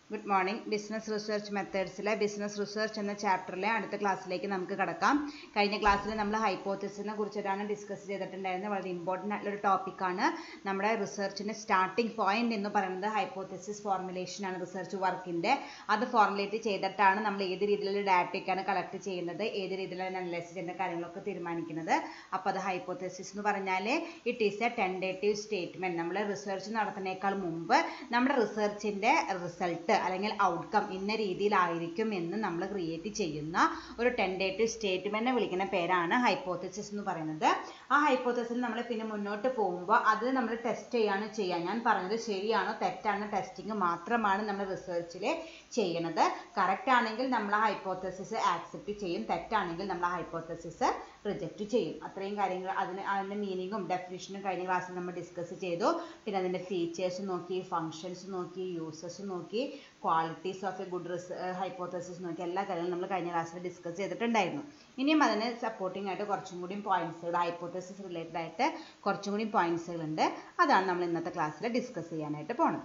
Good morning business research മെത്തേഡ്സിലെ business research എന്ന ചാപ്റ്ററിലെ അടുത്ത ക്ലാസ്സിലേക്ക് നമുക്ക് കടക്കാം കഴിഞ്ഞ ക്ലാസ്സിൽ നമ്മൾ ഹൈപ്പോത്തിസിനെ കുറിച്ചിട്ടാണ് ഡിസ്കസ് ചെയ്തിട്ടുണ്ടായിരുന്നത് വളരെ ഇമ്പോർട്ടൻ്റ് ആയിട്ടുള്ള ഒരു ടോപ്പിക്കാണ് നമ്മുടെ റിസർച്ചിൻ്റെ സ്റ്റാർട്ടിംഗ് പോയിന്റ് എന്ന് പറയുന്നത് ഹൈപ്പോത്തിസിസ് ഫോർമുലേഷൻ ആണ് റിസർച്ച് വർക്കിൻ്റെ അത് ഫോർമുലേറ്റ് ചെയ്തിട്ടാണ് നമ്മൾ ഏത് രീതിയിലുള്ള ഡാറ്റയൊക്കെയാണ് കളക്ട് ചെയ്യുന്നത് ഏത് രീതിയിലുള്ള അനലൈസ് ചെയ്യുന്ന കാര്യങ്ങളൊക്കെ തീരുമാനിക്കുന്നത് അപ്പോൾ അത് ഹൈപ്പോത്തിസിസ് എന്ന് പറഞ്ഞാൽ it is a tentative statement നമ്മൾ റിസർച്ച് നടത്തുന്നതിനേക്കാൾ മുമ്പ് നമ്മുടെ റിസർച്ചിൻ്റെ റിസൾട്ട് അല്ലെങ്കിൽ ഔട്ട്കം ഇന്ന രീതിയിലായിരിക്കും എന്ന് നമ്മൾ ക്രിയേറ്റ് ചെയ്യുന്ന ഒരു ടെൻഡേറ്റീവ് സ്റ്റേറ്റ്മെൻറ്റിനെ വിളിക്കുന്ന പേരാണ് ഹൈപ്പോത്തിസിസ് എന്ന് പറയുന്നത് ആ ഹൈപ്പോത്തിസിൽ നമ്മൾ പിന്നെ മുന്നോട്ട് പോകുമ്പോൾ അത് നമ്മൾ ടെസ്റ്റ് ചെയ്യാണ് ചെയ്യുക ഞാൻ പറഞ്ഞത് ശരിയാണോ തെറ്റാണോ ടെസ്റ്റിംഗ് മാത്രമാണ് നമ്മൾ റിസർച്ചിൽ ചെയ്യണത് കറക്റ്റ് ആണെങ്കിൽ നമ്മൾ ആ ഹൈപ്പോത്തസിസ് ആക്സെപ്റ്റ് ചെയ്യും തെറ്റാണെങ്കിൽ നമ്മൾ ആ ഹൈപ്പോത്തസിസ് റിജക്റ്റ് ചെയ്യും അത്രയും കാര്യങ്ങൾ അതിന് അതിൻ്റെ മീനിങ്ങും ഡെഫിനിഷനും കഴിഞ്ഞ ക്ലാസ്സിൽ നമ്മൾ ഡിസ്കസ് ചെയ്തു പിന്നെ അതിൻ്റെ ഫീച്ചേഴ്സ് നോക്കി ഫങ്ഷൻസ് നോക്കി യൂസസ് നോക്കി ക്വാളിറ്റീസ് ഓഫ് എ ഗുഡ് റിസ് ഹൈപ്പോത്തസിസ് നോക്കി എല്ലാ കാര്യങ്ങളും നമ്മൾ കഴിഞ്ഞ ക്ലാസ്സിൽ ഡിസ്കസ് ചെയ്തിട്ടുണ്ടായിരുന്നു ഇനിയും അതിന് സപ്പോർട്ടിംഗ് ആയിട്ട് കുറച്ചും കൂടി പോയിന്റ്സുകൾ ഹൈപ്പോത്തസിസ് റിലേറ്റഡ് ആയിട്ട് കുറച്ചും കൂടി പോയിന്റ്സുകളുണ്ട് അതാണ് നമ്മൾ ഇന്നത്തെ ക്ലാസ്സിൽ ഡിസ്കസ് ചെയ്യാനായിട്ട് പോണത്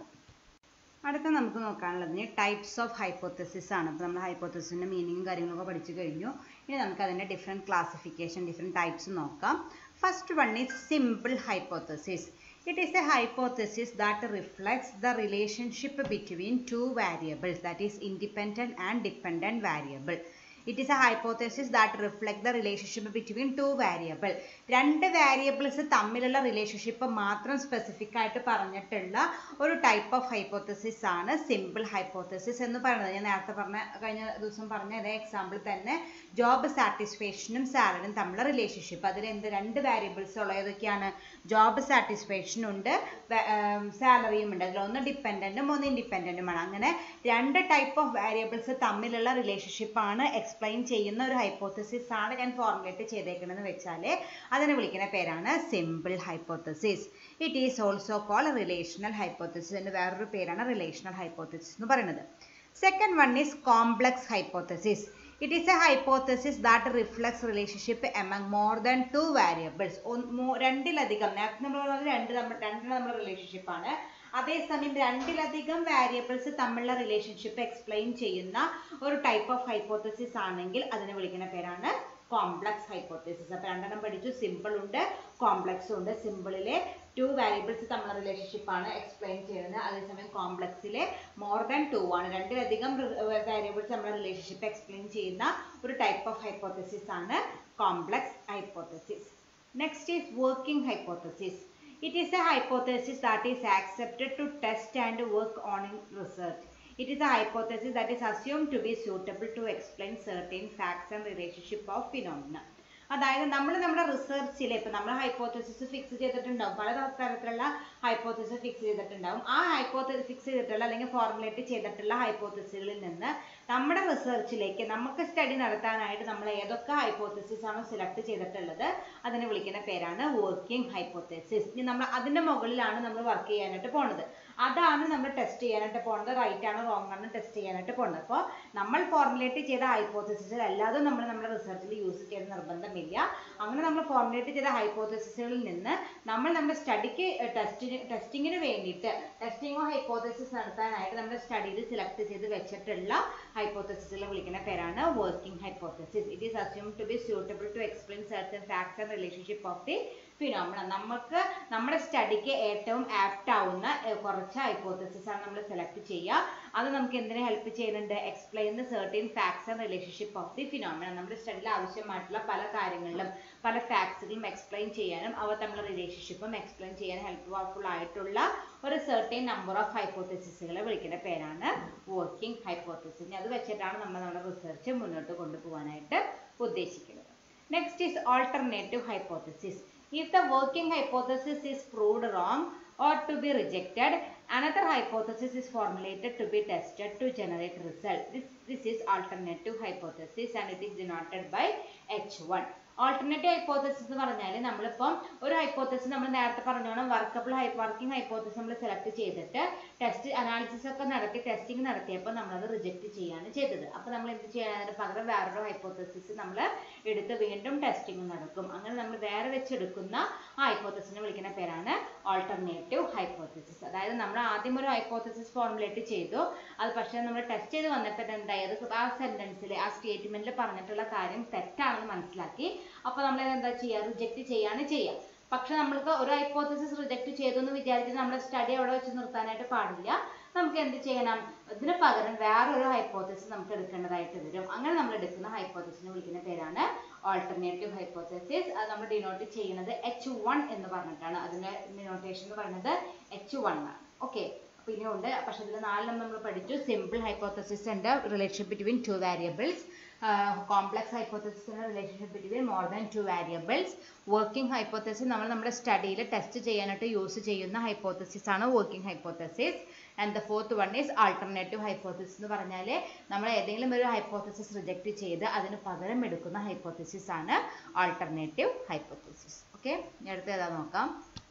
അടുത്ത നമുക്ക് നോക്കാനുള്ളത് ടൈപ്സ് ഓഫ് ഹൈപ്പോത്തസിസ് ആണ് അപ്പോൾ നമ്മൾ ഹൈപ്പോത്തസിൻ്റെ മീനിങ്ങും കാര്യങ്ങളൊക്കെ പഠിച്ചു കഴിഞ്ഞു ഇനി നമുക്ക് അതിൻ്റെ ഡിഫറെൻറ്റ് ക്ലാസിഫിക്കേഷൻ ഡിഫറെൻറ്റ് ടൈപ്സ് നോക്കാം first one is simple hypothesis It is a hypothesis that reflects the relationship between two variables that is independent and dependent variable. It is a hypothesis that reflect the relationship between two variable. രണ്ട് variables തമ്മിലുള്ള relationship മാത്രം specific ആയിട്ട് പറഞ്ഞിട്ടുള്ള ഒരു type of hypothesis ആണ് simple hypothesis എന്ന് പറയുന്നത് ഞാൻ നേരത്തെ പറഞ്ഞ കഴിഞ്ഞ ദിവസം പറഞ്ഞ അതേ എക്സാമ്പിൾ തന്നെ ജോബ് സാറ്റിസ്ഫാക്ഷനും സാലറിയും തമ്മിലുള്ള റിലേഷൻഷിപ്പ് അതിൽ എന്ത് രണ്ട് വേരിയബിൾസ് ഉള്ള ഏതൊക്കെയാണ് ജോബ് സാറ്റിസ്ഫാക്ഷനും ഉണ്ട് സാലറിയും ഉണ്ട് അതിലൊന്ന് ഡിപ്പെൻഡൻറ്റും ഒന്ന് ഇൻഡിപെൻഡൻറ്റുമാണ് അങ്ങനെ രണ്ട് ടൈപ്പ് ഓഫ് വേരിയബിൾസ് തമ്മിലുള്ള റിലേഷൻഷിപ്പ് ആണ് എക്സ്പ്ലെയിൻ ചെയ്യുന്ന ഒരു ഹൈപ്പോത്തസിസ് ആണ് ഞാൻ ഫോർമുലേറ്റ് ചെയ്തേക്കണമെന്ന് വെച്ചാൽ അതിനെ വിളിക്കുന്ന പേരാണ് simple hypothesis it is also call relational hypothesis എന്ന് വേറൊരു പേരാണ് റിലേഷണൽ ഹൈപ്പോത്തസിസ് എന്ന് പറയുന്നത് second one is complex hypothesis It is a hypothesis that reflects relationship among more than two variables. രണ്ടിലധികം നേരത്തെ നമ്മൾ പറഞ്ഞത് രണ്ട് നമ്മൾ രണ്ടിന് നമ്മുടെ റിലേഷൻഷിപ്പ് ആണ് അതേസമയം രണ്ടിലധികം വാരിയബിൾസ് തമ്മിലുള്ള റിലേഷൻഷിപ്പ് എക്സ്പ്ലെയിൻ ചെയ്യുന്ന ഒരു ടൈപ്പ് ഓഫ് ഹൈപ്പോത്തസിസ് ആണെങ്കിൽ അതിനെ വിളിക്കുന്ന പേരാണ് കോംപ്ലക്സ് ഹൈപ്പോത്തസിസ് അപ്പോൾ രണ്ടെണ്ണം പഠിച്ചു സിമ്പിൾ ഉണ്ട് കോംപ്ലക്സും ഉണ്ട് സിമ്പിളിലെ ടു വാരിയബിൾസ് തമ്മിലുള്ള റിലേഷൻഷിപ്പ് ആണ് എക്സ്പ്ലെയിൻ ചെയ്യുന്നത് അതേസമയം കോംപ്ലക്സിലെ മോർ ദാൻ ടു ആണ് രണ്ടിലധികം വാരിയബിൾസ് തമ്മിലുള്ള റിലേഷൻഷിപ്പ് എക്സ്പ്ലെയിൻ ചെയ്യുന്ന ഒരു ടൈപ്പ് ഓഫ് ഹൈപ്പോത്തസിസ് ആണ് complex hypothesis next is working hypothesis It is a hypothesis that is accepted to test and work on in research. It is a hypothesis that is assumed to be suitable to explain certain facts and relationship of phenomena. അതായത് നമ്മൾ നമ്മുടെ റിസർച്ചിൽ ഇപ്പം നമ്മൾ hypothesis fix ചെയ്തിട്ടുണ്ടാവും പല തരത്തിലുള്ള hypothesis fix ചെയ്തിട്ടുണ്ടാവും ആ ഹൈപ്പോത്തസിസ് ഫിക്സ് ചെയ്തിട്ടുള്ള അല്ലെങ്കിൽ ഫോർമുലേറ്റ് ചെയ്തിട്ടുള്ള ഹൈപ്പോത്തസിസുകളിൽ നിന്ന് നമ്മുടെ റിസർച്ചിലേക്ക് നമുക്ക് സ്റ്റഡി നടത്താനായിട്ട് നമ്മൾ ഏതൊക്കെ ഹൈപ്പോത്തസിസ് ആണോ സെലക്ട് ചെയ്തിട്ടുള്ളത് അതിനെ വിളിക്കുന്ന പേരാണ് വർക്കിംഗ് ഹൈപ്പോത്തസിസ് ഇനി നമ്മൾ അതിൻ്റെ മുകളിലാണ് നമ്മൾ വർക്ക് ചെയ്യാനായിട്ട് പോണത് അതാണ് നമ്മൾ ടെസ്റ്റ് ചെയ്യാനായിട്ട് പോണത് റൈറ്റ് ആണോ റോങ് ആണോ ടെസ്റ്റ് ചെയ്യാനായിട്ട് പോണത് അപ്പോൾ നമ്മൾ ഫോർമുലേറ്റ് ചെയ്ത ഹൈപ്പോത്തസിസിൽ അല്ലാതെ നമ്മൾ നമ്മുടെ റിസർച്ചിൽ യൂസ് ചെയ്ത് നിർബന്ധമില്ല അങ്ങനെ നമ്മൾ ഫോർമുലേറ്റ് ചെയ്ത ഹൈപ്പോത്തസിസുകളിൽ നിന്ന് നമ്മൾ നമ്മുടെ സ്റ്റഡിക്ക് ടെസ്റ്റിന് ടെസ്റ്റിങ്ങിന് വേണ്ടിയിട്ട് ടെസ്റ്റിങ്ങോ ഹൈപ്പോത്തസിസ് നടത്താനായിട്ട് നമ്മുടെ സ്റ്റഡിയിൽ സെലക്ട് ചെയ്ത് വെച്ചിട്ടുള്ള ഹൈപ്പോത്തസിസുകൾ വിളിക്കുന്ന പേരാണ് working hypothesis it is assume to be suitable to explain certain facts and relationship of the phenomena നമുക്ക് നമ്മുടെ സ്റ്റഡിക്ക് ഏറ്റവും ആപ്റ്റ് ആവുന്ന കുറച്ച് ഹൈപ്പോത്തസിസ് ആണ് നമ്മൾ സെലക്ട് ചെയ്യുക അത് നമുക്ക് എന്തിനെ ഹെൽപ്പ് ചെയ്യുന്നുണ്ട് explain the certain facts and relationship of the phenomena നമ്മുടെ സ്റ്റഡിയിൽ ആവശ്യമായിട്ടുള്ള പല കാര്യങ്ങളിലും പല ഫാക്ട്സുകളും എക്സ്പ്ലെയിൻ ചെയ്യാനും അവ തമ്മിലുള്ള റിലേഷൻഷിപ്പും എക്സ്പ്ലെയിൻ ചെയ്യാൻ ഹെൽപ്ഫുൾ ആയിട്ടുള്ള ഒരു സെർട്ടൈൻ നമ്പർ ഓഫ് ഹൈപ്പോത്തസിസുകളെ വിളിക്കുന്ന പേരാണ് വർക്കിംഗ് ഹൈപ്പോത്തസിസ് അത് വെച്ചിട്ടാണ് നമ്മൾ നമ്മുടെ റിസർച്ച് മുന്നോട്ട് കൊണ്ടുപോകാനായിട്ട് ഉദ്ദേശിക്കുന്നത് next is alternative hypothesis If the working hypothesis is proved wrong or to be rejected, another hypothesis is formulated to be tested to generate result. This, this is alternative hypothesis and it is denoted by H1. Alternative hypothesis എന്ന് പറഞ്ഞാൽ നമ്മളിപ്പം ഒരു hypothesis നമ്മൾ നേരത്തെ പറഞ്ഞോണം workable hy working hypothesis നമ്മൾ select ചെയ്തിട്ട് test analysis ഒക്കെ നടത്തി ടെസ്റ്റിംഗ് നടത്തിയപ്പോൾ നമ്മളത് റിജക്റ്റ് ചെയ്യാണ് ചെയ്തത് അപ്പോൾ നമ്മൾ എന്ത് ചെയ്യണം അതിന് പകരം വേറൊരു ഹൈപ്പോത്തസിസ് നമ്മൾ എടുത്ത് വീണ്ടും ടെസ്റ്റിംഗ് നടക്കും അങ്ങനെ നമ്മൾ വേറെ വെച്ചെടുക്കുന്ന ആ ഹൈപ്പോത്തസിനെ വിളിക്കുന്ന പേരാണ് ഓൾട്ടർനേറ്റീവ് ഹൈപ്പോത്തസിസ് അതായത് നമ്മൾ ആദ്യം ഒരു ഹൈപ്പോത്തസിസ് ഫോർമുലേറ്റ് ചെയ്തു അത് പക്ഷേ നമ്മൾ ടെസ്റ്റ് ചെയ്ത് വന്നപ്പോൾ എന്തായി അത് ആ സെന്റൻസിൽ ആ സ്റ്റേറ്റ്മെന്റിൽ പറഞ്ഞിട്ടുള്ള കാര്യം തെറ്റാണെന്ന് മനസ്സിലാക്കി അപ്പോൾ നമ്മൾ എന്താ ചെയ്യുക റിജക്റ്റ് ചെയ്യാണ് ചെയ്യുക പക്ഷെ നമ്മൾക്ക് ഒരു ഹൈപ്പോത്തസിസ് റിജക്റ്റ് ചെയ്തു എന്ന് വിചാരിച്ച് നമ്മുടെ സ്റ്റഡി അവിടെ വെച്ച് നിർത്താനായിട്ട് പാടില്ല നമുക്ക് എന്ത് ചെയ്യണം ഇതിന് പകരം വേറൊരു ഹൈപ്പോത്തസിസ് നമുക്ക് എടുക്കേണ്ടതായിട്ട് വരും അങ്ങനെ നമ്മൾ എടുക്കുന്ന ഹൈപ്പോത്തസിനെ വിളിക്കുന്ന പേരാണ് ഓൾട്ടർനേറ്റീവ് ഹൈപ്പോത്തസിസ് അത് നമ്മൾ ഡിനോട്ട് ചെയ്യുന്നത് എച്ച് വൺ എന്ന് പറഞ്ഞിട്ടാണ് അതിന്റെ ഡിനോട്ടേഷൻ എന്ന് പറയുന്നത് എച്ച് വൺ ആണ് ഓക്കെ പിന്നെ ഉണ്ട് പക്ഷെ ഇതിൽ നാലെണ്ണം നമ്മൾ പഠിച്ചു സിമ്പിൾ ഹൈപ്പോത്തസിസ് ഉണ്ട് relation between two variables complex hypothesis ഉണ്ട് relationship between more than two variables working hypothesis നമ്മൾ നമ്മുടെ സ്റ്റഡിയിൽ ടെസ്റ്റ് ചെയ്യാനായിട്ട് യൂസ് ചെയ്യുന്ന ഹൈപ്പോത്തസിസ് ആണ് working hypothesis and the fourth one is alternative hypothesis എന്ന് പറഞ്ഞാൽ നമ്മൾ ഏതെങ്കിലും ഒരു ഹൈപ്പോത്തസിസ് റിജക്റ്റ് ചെയ്ത് അതിന് പകരം എടുക്കുന്ന ഹൈപ്പോത്തസിസ് ആണ് ആൾട്ടർനേറ്റീവ് ഹൈപ്പോത്തസിസ് ഓക്കെ അടുത്ത ഏതാ നോക്കാം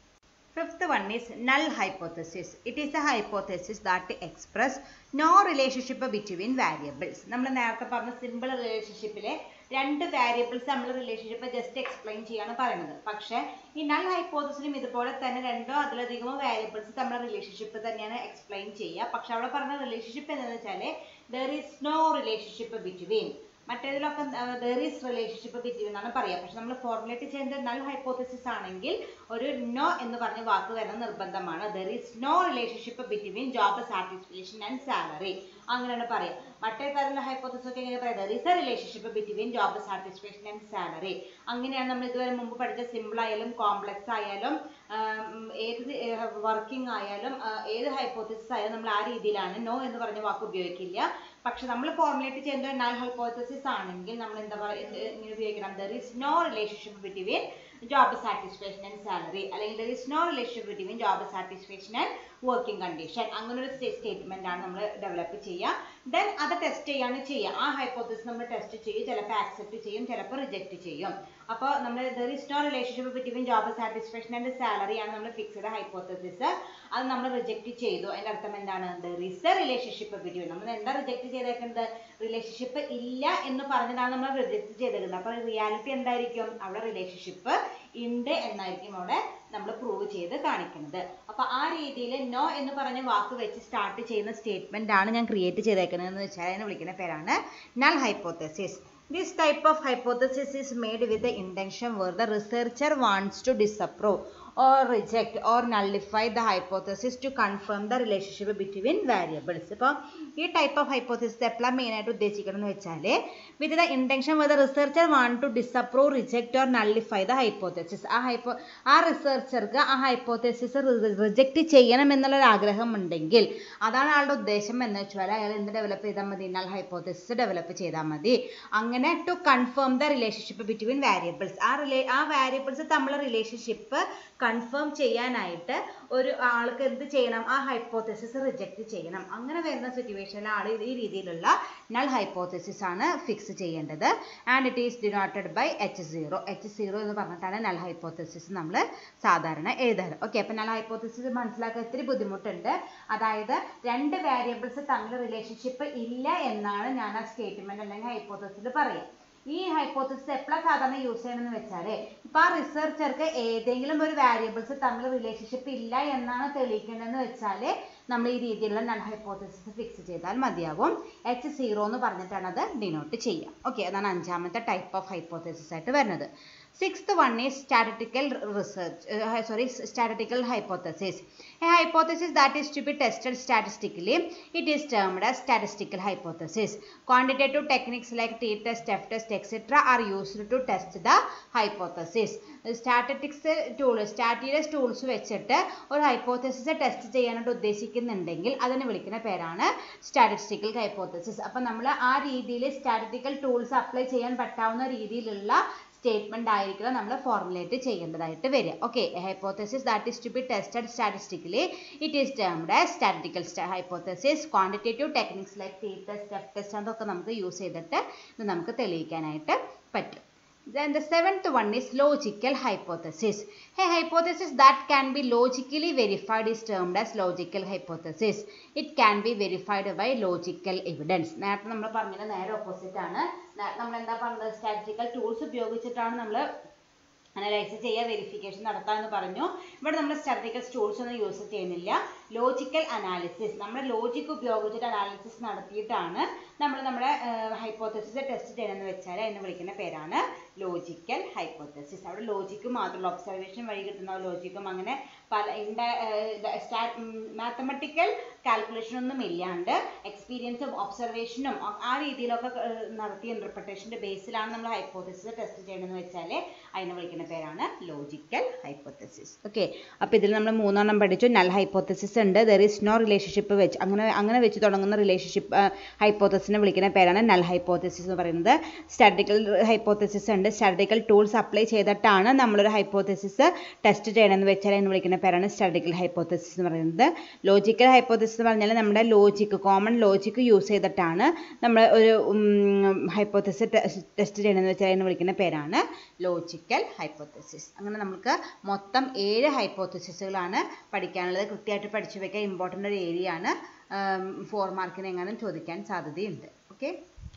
Fifth one is null hypothesis. It is a hypothesis that express no relationship between variables. നമ്മൾ നേരത്തെ പറഞ്ഞ സിമ്പിൾ റിലേഷൻഷിപ്പിലെ രണ്ട് വാരിയബിൾസ് നമ്മൾ റിലേഷൻഷിപ്പ് ജസ്റ്റ് എക്സ്പ്ലെയിൻ ചെയ്യാണ് പറയുന്നത് പക്ഷേ ഈ നൾ ഹൈപ്പോത്തസിലും ഇതുപോലെ തന്നെ രണ്ടോ അതിലധികമോ വാരിയബിൾസ് നമ്മുടെ റിലേഷൻഷിപ്പ് തന്നെയാണ് എക്സ്പ്ലെയിൻ ചെയ്യുക പക്ഷെ അവിടെ പറഞ്ഞ റിലേഷൻഷിപ്പ് എന്താണെന്ന് വെച്ചാൽ there is no relationship between മറ്റേതിലൊക്കെ ദർ ഈസ് റിലേഷൻഷിപ്പ് ബിറ്റ്വീൻ എന്നാണ് പറയുക പക്ഷെ നമ്മൾ ഫോർമുലേറ്റ് ചെയ്യേണ്ട നൾ ഹൈപ്പോത്തസിസ് ആണെങ്കിൽ ഒരു നോ എന്ന് പറഞ്ഞ വാക്ക് വരുന്നത് നിർബന്ധമാണ് there is no relationship between job satisfaction and salary അങ്ങനെയാണ് പറയുക മറ്റേ തരത്തിലുള്ള ഹൈപ്പോത്തസിസ് ഒക്കെ എങ്ങനെ പറയാം there is a relationship between job satisfaction and salary അങ്ങനെയാണ് നമ്മൾ ഇതുവരെ മുമ്പ് പഠിച്ച സിമ്പിൾ ആയാലും കോംപ്ലക്സ് ആയാലും ആം, ഏത് വർക്കിംഗ് ആയാലും ആ, ഏത് ഹൈപ്പോത്തസിസ് ആയാലും നമ്മൾ ആ രീതിയിലാണ് നോ എന്ന് പറഞ്ഞ വാക്ക് ഉപയോഗിക്കില്ല പക്ഷെ നമ്മൾ ഫോർമുലേറ്റ് ചെയ്യുന്ന നൾ ഹൈപ്പോത്തസിസ് ആണെങ്കിൽ നമ്മൾ എന്താ പറയുക ഇങ്ങനെ ഉപയോഗിക്കണം there is no relationship between job satisfaction and salary അല്ലെങ്കിൽ there is no relationship between job satisfaction and working condition അങ്ങനെ ഒരു സ്റ്റേറ്റ്മെന്റ് ആണ് നമ്മൾ ഡെവലപ്പ് ചെയ്യുക ദെൻ അത് ടെസ്റ്റ് ചെയ്യാണ് ചെയ്യുക ആ ഹൈപ്പോത്തസിസ് നമ്മൾ ടെസ്റ്റ് ചെയ്യും ചിലപ്പോൾ ആക്സെപ്റ്റ് ചെയ്യും ചിലപ്പോൾ റിജക്റ്റ് ചെയ്യും അപ്പോൾ നമ്മൾ there is no relationship between job satisfaction and salary ആണ് നമ്മൾ ഫിക്സ്ഡ് ഹൈപ്പോത്തസിസ് അത് നമ്മൾ റിജക്റ്റ് ചെയ്തു അതിന്റെ അർത്ഥം എന്താണ് there is a relationship between നമ്മൾ എന്താ റിജക്റ്റ് ചെയ്തേക്കുന്നത് റിലേഷൻഷിപ്പ് ഇല്ല എന്ന് പറഞ്ഞതാണ് നമ്മൾ റിജക്റ്റ് ചെയ്തേക്കുന്നത് അപ്പോൾ റിയാലിറ്റി എന്തായിരിക്കും അവിടെ റിലേഷൻഷിപ്പ് ഉണ്ട് എന്നായിരിക്കും അവിടെ നമ്മൾ പ്രൂവ് ചെയ്ത് കാണിക്കുന്നത് അപ്പൊ ആ രീതിയിൽ നോ എന്ന് പറഞ്ഞ വാക്ക് വെച്ച് സ്റ്റാർട്ട് ചെയ്യുന്ന സ്റ്റേറ്റ്മെന്റ് ആണ് ഞാൻ ക്രിയേറ്റ് ചെയ്തേക്കുന്നത് എന്ന് വെച്ചാൽ അതിനെ വിളിക്കുന്ന പേരാണ് null hypothesis This type of hypothesis is made with the intention where the researcher wants to disapprove or reject or nullify the hypothesis to confirm the relationship between variables. ഇപ്പോൾ ഈ ടൈപ്പ് ഓഫ് ഹൈപ്പോത്തസിസ് എപ്പോഴാണ് മെയിനായിട്ട് ഉദ്ദേശിക്കണം എന്ന് വെച്ചാൽ with the intention with researcher want to disprove reject or nullify the hypothesis ആ hypo ആ റിസർച്ചർക്ക് ആ ഹൈപ്പോത്തസിസ് റിജക്റ്റ് ചെയ്യണം എന്നുള്ളൊരു ആഗ്രഹം ഉണ്ടെങ്കിൽ അതാണ് ആളുടെ ഉദ്ദേശം എന്ന് വെച്ചാൽ അയാൾ എന്ത് ഡെവലപ്പ് ചെയ്താൽ മതി നൾ ഹൈപ്പോത്തസിസ് ഡെവലപ്പ് ചെയ്താൽ മതി അങ്ങനെ to confirm the relationship between variables ആ റിലേ ആ വാരിയബിൾസ് തമ്മിലുള്ള റിലേഷൻഷിപ്പ് കൺഫേം ചെയ്യാനായിട്ട് ഒരു ആൾക്ക് എന്ത് ചെയ്യണം ആ ഹൈപ്പോത്തസിസ് റിജക്റ്റ് ചെയ്യണം അങ്ങനെ വരുന്ന സിറ്റുവേഷനിൽ ആൾ ഈ രീതിയിലുള്ള നൾ ഹൈപ്പോത്തസിസ് ആണ് ഫിക്സ് ചെയ്യേണ്ടത് and it is denoted by H zero H zero എന്ന് പറഞ്ഞിട്ടാണ് നൾ ഹൈപ്പോത്തസിസ് നമ്മൾ സാധാരണ എഴുതാറ് ഓക്കെ അപ്പം നൾ ഹൈപ്പോത്തസിസ് മനസ്സിലാക്കാൻ ഇത്തിരി ബുദ്ധിമുട്ടുണ്ട് അതായത് രണ്ട് വേരിയബിൾസ് തമ്മിൽ റിലേഷൻഷിപ്പ് ഇല്ല എന്നാണ് ഞാൻ ആ സ്റ്റേറ്റ്മെന്റ് അല്ലെങ്കിൽ ഹൈപ്പോത്തസിൽ പറയുക ഈ ഹൈപ്പോത്തസിസ് എപ്പോഴാണ് സാധാരണ യൂസ് ചെയ്യണമെന്ന് വെച്ചാൽ ഇപ്പൊ ആ റിസർച്ചർക്ക് ഏതെങ്കിലും ഒരു വാരിയബിൾസ് തമ്മിൽ റിലേഷൻഷിപ്പ് ഇല്ല എന്നാണ് തെളിയിക്കേണ്ടതെന്ന് വെച്ചാൽ നമ്മൾ ഈ രീതിയിലുള്ള നൾ ഹൈപ്പോത്തസിസ് ഫിക്സ് ചെയ്താൽ മതിയാവും എച്ച് സീറോ എന്ന് പറഞ്ഞിട്ടാണ് അത് ഡിനോട്ട് ചെയ്യുക ഓക്കെ അതാണ് അഞ്ചാമത്തെ ടൈപ്പ് ഓഫ് ഹൈപ്പോത്തസിസ് ആയിട്ട് വരുന്നത് sixth one is statistical research sorry statistical hypothesis a hypothesis that is to be tested statistically it is termed as statistical hypothesis quantitative techniques like t test f test etc are used to test the hypothesis statistics tool സ്റ്റാറ്റിയുടെ tools വെച്ചിട്ട് ഒരു hypothesis test ചെയ്യാനായിട്ട് ഉദ്ദേശിക്കുന്നുണ്ടെങ്കിൽ അതിനെ വിളിക്കുന്ന പേരാണ് statistical hypothesis അപ്പം നമ്മൾ ആ രീതിയിൽ സ്റ്റാറ്റിറ്റിക്കൽ ടൂൾസ് അപ്ലൈ ചെയ്യാൻ പറ്റാവുന്ന രീതിയിലുള്ള സ്റ്റേറ്റ്മെന്റ് ആയിരിക്കണം നമ്മൾ ഫോർമുലേറ്റ് ചെയ്യേണ്ടതായിട്ട് വരിക okay hypothesis that is to be tested statistically it is termed as statistical hypothesis quantitative techniques like T test F test അതൊക്കെ നമുക്ക് യൂസ് ചെയ്തിട്ട് ഇത് നമുക്ക് തെളിയിക്കാനായിട്ട് പറ്റും Then the seventh one is logical hypothesis. A hypothesis that can be logically verified is termed as logical hypothesis. It can be verified by logical evidence. നേരത്തെ നമ്മൾ പറഞ്ഞത് നേരെ ഓപ്പോസിറ്റ് ആണ് നമ്മൾ എന്താ പറഞ്ഞത് സ്റ്റാറ്റിസ്റ്റിക്കൽ ടൂൾസ് ഉപയോഗിച്ചിട്ടാണ് നമ്മൾ അനലൈസ് ചെയ്യുക വെരിഫിക്കേഷൻ നടത്താമെന്ന് പറഞ്ഞു ഇവിടെ നമ്മൾ സ്റ്റാറ്റിക്കൽ ടൂൾസ് ഒന്നും യൂസ് ചെയ്യുന്നില്ല ലോജിക്കൽ അനാലിസിസ് നമ്മൾ ലോജിക് ഉപയോഗിച്ചിട്ട് അനാലിസിസ് നടത്തിയിട്ടാണ് നമ്മൾ നമ്മുടെ ഹൈപ്പോത്തസിസ് ടെസ്റ്റ് ചെയ്യണമെന്ന് വെച്ചാൽ അതിനെ വിളിക്കുന്ന പേരാണ് ലോജിക്കൽ ഹൈപ്പോത്തസിസ് അവിടെ ലോജിക്ക് മാത്രമല്ല ഒബ്സർവേഷൻ വഴി കിട്ടുന്ന ലോജിക്കും അങ്ങനെ പല ഇൻഡ മാത്തമെറ്റിക്കൽ കാൽക്കുലേഷൻ ഒന്നും ഇല്ലാണ്ട് എക്സ്പീരിയൻസും ഒബ്സർവേഷനും ആ രീതിയിലൊക്കെ നടത്തിയ ഇൻ്റർപ്രിട്ടേഷൻ്റെ ബേസിലാണ് നമ്മൾ ഹൈപ്പോത്തസിസ് ടെസ്റ്റ് ചെയ്യണമെന്ന് വെച്ചാൽ അതിനെ വിളിക്കുന്ന പേരാണ് ലോജിക്കൽ ഹൈപ്പോത്തസിസ് ഓക്കെ അപ്പോൾ ഇതിൽ നമ്മൾ മൂന്നെണ്ണം പഠിച്ചു നൽ ഹൈപ്പോത്തസിസ് ഉണ്ട് ദർ ഈസ് നോ റിലേഷൻഷിപ്പ് വെച്ച് അങ്ങനെ അങ്ങനെ വെച്ച് തുടങ്ങുന്ന റിലേഷൻഷിപ്പ് ഹൈപ്പോത്തസിനെ വിളിക്കുന്ന പേരാണ് നൽ ഹൈപ്പോത്തസിസ് എന്ന് പറയുന്നത് സ്റ്റാറ്റിക്കൽ ഹൈപ്പോത്തസിസ് ഉണ്ട് സ്റ്റാറ്റിക്കൽ ടൂൾസ് അപ്ലൈ ചെയ്തിട്ടാണ് നമ്മളൊരു ഹൈപ്പോത്തസിസ് ടെസ്റ്റ് ചെയ്യണമെന്ന് വെച്ചാൽ അതിന് വിളിക്കുന്ന പേരാണ് സ്റ്റാറ്റിക്കൽ ഹൈപ്പോത്തസിസ് എന്ന് പറയുന്നത് ലോജിക്കൽ ഹൈപ്പോത്തസിസ് എന്ന് പറഞ്ഞാൽ നമ്മുടെ ലോജിക്ക് കോമൺ ലോജിക്ക് യൂസ് ചെയ്തിട്ടാണ് നമ്മൾ ഒരു ഹൈപ്പോത്തസിസ് ടെസ്റ്റ് ചെയ്യണമെന്ന് വെച്ചാൽ അതിന് വിളിക്കുന്ന പേരാണ് ലോജിക്കൽ ഹൈപ്പോത്തസിസ് അങ്ങനെ നമുക്ക് മൊത്തം ഏഴ് ഹൈപ്പോത്തസിസുകളാണ് പഠിക്കാനുള്ളത് കൃത്യമായിട്ട് പഠിച്ചു വെക്കാൻ ഇമ്പോർട്ടൻ്റ് ഒരു ഏരിയ ആണ് ഫോർ മാർക്കിന് എങ്ങാനും ചോദിക്കാൻ സാധ്യതയുണ്ട് ഓക്കെ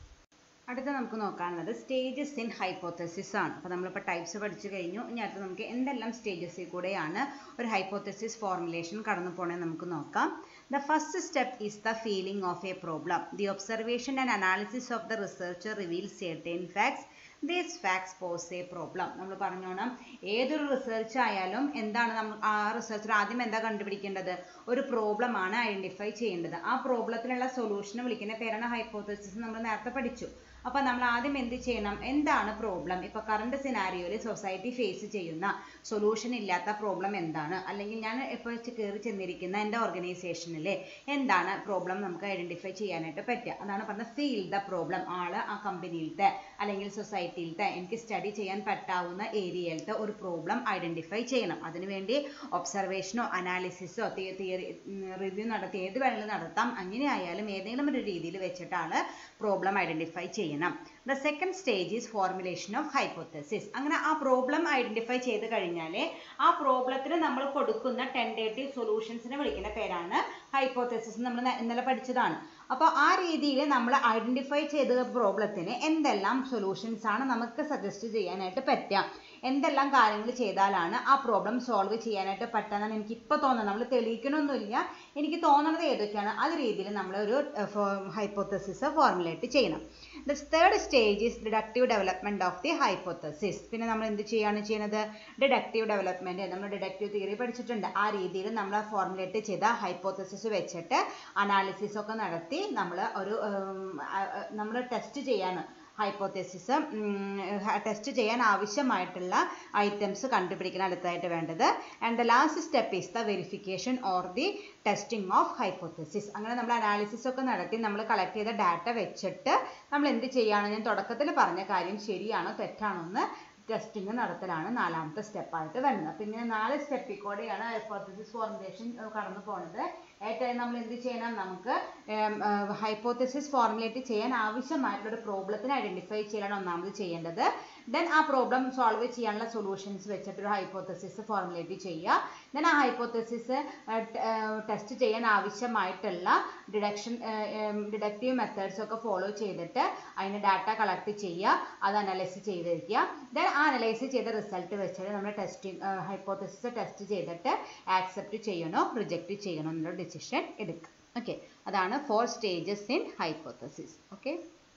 അടുത്ത നമുക്ക് നോക്കാനുള്ളത് സ്റ്റേജസ് ഇൻ ഹൈപ്പോത്തസിസ് ആണ് അപ്പോൾ നമ്മളിപ്പോൾ ടൈപ്സ് പഠിച്ചു കഴിഞ്ഞു ഇനി അടുത്ത് നമുക്ക് എന്തെല്ലാം സ്റ്റേജസിൽ കൂടെയാണ് ഒരു ഹൈപ്പോത്തസിസ് ഫോർമുലേഷൻ കടന്നു പോകണമെന്ന് നമുക്ക് നോക്കാം the first step is the feeling of a problem the observation and analysis of the researcher reveal certain facts these facts pose a problem നമ്മൾ പറഞ്ഞോണം ഏതൊരു റിസർച്ച് ആയാലും എന്താണ് നമ്മൾ ആ റിസർച്ചർ ആദ്യം എന്താ കണ്ടുപിടിക്കേണ്ടത് ഒരു പ്രോബ്ലം ആണ് ഐഡന്റിഫൈ ചെയ്യേണ്ടത് ആ പ്രോബ്ലത്തിനുള്ള സൊല്യൂഷനെ വിളിക്കുന്ന പേരാണ് ഹൈപ്പോത്തസിസ് നമ്മൾ നേരത്തെ പഠിച്ചു അപ്പോൾ നമ്മൾ ആദ്യം എന്ത് ചെയ്യണം എന്താണ് പ്രോബ്ലം ഇപ്പോൾ കറണ്ട് സിനാരിയോയിൽ സൊസൈറ്റി ഫേസ് ചെയ്യുന്ന സൊല്യൂഷൻ ഇല്ലാത്ത പ്രോബ്ലം എന്താണ് അല്ലെങ്കിൽ ഞാൻ ഇപ്പോൾ കയറി ചെന്നിരിക്കുന്ന എൻ്റെ ഓർഗനൈസേഷനിൽ എന്താണ് പ്രോബ്ലം നമുക്ക് ഐഡന്റിഫൈ ചെയ്യാനായിട്ട് പറ്റുക അതാണ് പറഞ്ഞത് ഫീൽ ദ പ്രോബ്ലം ആള് ആ കമ്പനിയിലത്തെ അല്ലെങ്കിൽ സൊസൈറ്റിയിലത്തെ എനിക്ക് സ്റ്റഡി ചെയ്യാൻ പറ്റാവുന്ന ഏരിയയിലത്തെ ഒരു പ്രോബ്ലം ഐഡന്റിഫൈ ചെയ്യണം അതിനുവേണ്ടി ഒബ്സർവേഷനോ അനാലിസിസോ തിയറി റിവ്യൂ നടത്തി ഏത് വേണമെങ്കിലും നടത്താം അങ്ങനെ ആയാലും ഏതെങ്കിലും ഒരു രീതിയിൽ വെച്ചിട്ടാണ് പ്രോബ്ലം ഐഡന്റിഫൈ ചെയ്യണം the second stage is formulation of hypothesis അങ്ങനെ ആ പ്രോബ്ലം ഐഡന്റിഫൈ ചെയ്ത് കഴിഞ്ഞാൽ ആ പ്രോബ്ലത്തിന് നമ്മൾ കൊടുക്കുന്ന ടെൻഡേറ്റീവ് സൊല്യൂഷൻസിനെ വിളിക്കുന്ന പേരാണ് ഹൈപ്പോത്തസിസ് നമ്മൾ ഇന്നലെ പഠിച്ചതാണ് അപ്പോൾ ആ രീതിയിൽ നമ്മൾ ഐഡന്റിഫൈ ചെയ്ത പ്രോബ്ലത്തിന് എന്തെല്ലാം സൊല്യൂഷൻസ് ആണ് നമുക്ക് സജസ്റ്റ് ചെയ്യാനായിട്ട് പറ്റുക എന്തെല്ലാം കാര്യങ്ങൾ ചെയ്താലാണ് ആ പ്രോബ്ലം സോൾവ് ചെയ്യാനായിട്ട് പറ്റുന്നതാണ് എനിക്ക് ഇപ്പോൾ തോന്നുന്നത് നമ്മൾ തെളിയിക്കണമൊന്നുമില്ല എനിക്ക് തോന്നുന്നത് ഏതൊക്കെയാണ് അത് രീതിയിൽ നമ്മൾ ഒരു ഹൈപ്പോത്തസിസ് ഫോർമുലേറ്റ് ചെയ്യണം the third stage is deductive development of the hypothesis പിന്നെ നമ്മൾ എന്ത് ചെയ്യാണ് ചെയ്യുന്നത് ഡിഡക്റ്റീവ് ഡെവലപ്മെന്റ് നമ്മൾ ഡിഡക്റ്റീവ് തിയറി പഠിച്ചിട്ടുണ്ട് ആ രീതിയിൽ നമ്മൾ ഫോർമുലേറ്റ് ചെയ്ത ഹൈപ്പോത്തസിസ് വെച്ചിട്ട് അനാലിസിസ് ഒക്കെ നടത്തി നമ്മൾ ഒരു നമ്മൾ ടെസ്റ്റ് ചെയ്യാണ് ഹൈപ്പോത്തസിസ് ടെസ്റ്റ് ചെയ്യാൻ ആവശ്യമായിട്ടുള്ള ഐറ്റംസ് കണ്ടുപിടിക്കണം അടുത്തതായിട്ട് വേണ്ടത് and the last step is the verification or the testing of hypothesis അങ്ങനെ നമ്മൾ അനാലിസിസ് ഒക്കെ നടത്തി നമ്മൾ കളക്ട് ചെയ്ത ഡാറ്റ വെച്ചിട്ട് നമ്മൾ എന്ത് ചെയ്യാണ് ഞാൻ തുടക്കത്തിൽ പറഞ്ഞ കാര്യം ശരിയാണോ തെറ്റാണോ എന്ന് ടെസ്റ്റിംഗ് നടത്തലാണ് നാലാമത്തെ സ്റ്റെപ്പായിട്ട് വരുന്നത് അപ്പം ഇങ്ങനെ നാല് സ്റ്റെപ്പിൽ കൂടെയാണ് ഹൈപ്പോത്തസിസ് ഫോർമുലേഷൻ കടന്നു പോകുന്നത് ഏറ്റവും നമ്മൾ എന്ത് ചെയ്യണം നമുക്ക് ഹൈപ്പോത്തസിസ് ഫോർമുലേറ്റ് ചെയ്യാൻ ആവശ്യമായിട്ടുള്ള ഒരു പ്രോബ്ലത്തിന് ഐഡന്റിഫൈ ചെയ്യലാണ് ഒന്നാമത് ചെയ്യേണ്ടത് ദെൻ ആ പ്രോബ്ലം സോൾവ് ചെയ്യാനുള്ള സൊല്യൂഷൻസ് വെച്ചിട്ട് ഒരു ഹൈപ്പോത്തസിസ് ഫോർമുലേറ്റ് ചെയ്യുക ദെൻ ആ ഹൈപ്പോത്തസിസ് ടെസ്റ്റ് ചെയ്യാൻ ആവശ്യമായിട്ടുള്ള ഡിഡക്ഷൻ ഡിഡക്റ്റീവ് മെത്തേഡ്സ് ഒക്കെ ഫോളോ ചെയ്തിട്ട് അതിന് ഡാറ്റ കളക്ട് ചെയ്യുക അത് അനലൈസ് ചെയ്ത് വയ്ക്കുക ദെൻ ആ അനലൈസ് ചെയ്ത റിസൾട്ട് വെച്ചിട്ട് നമ്മൾ ടെസ്റ്റിംഗ് ഹൈപ്പോത്തസിസ് ടെസ്റ്റ് ചെയ്തിട്ട് ആക്സെപ്റ്റ് ചെയ്യണോ റിജക്റ്റ് ചെയ്യണോ എന്നുള്ള ഡിസിഷൻ എടുക്കുക ഓക്കെ അതാണ് four stages in hypothesis okay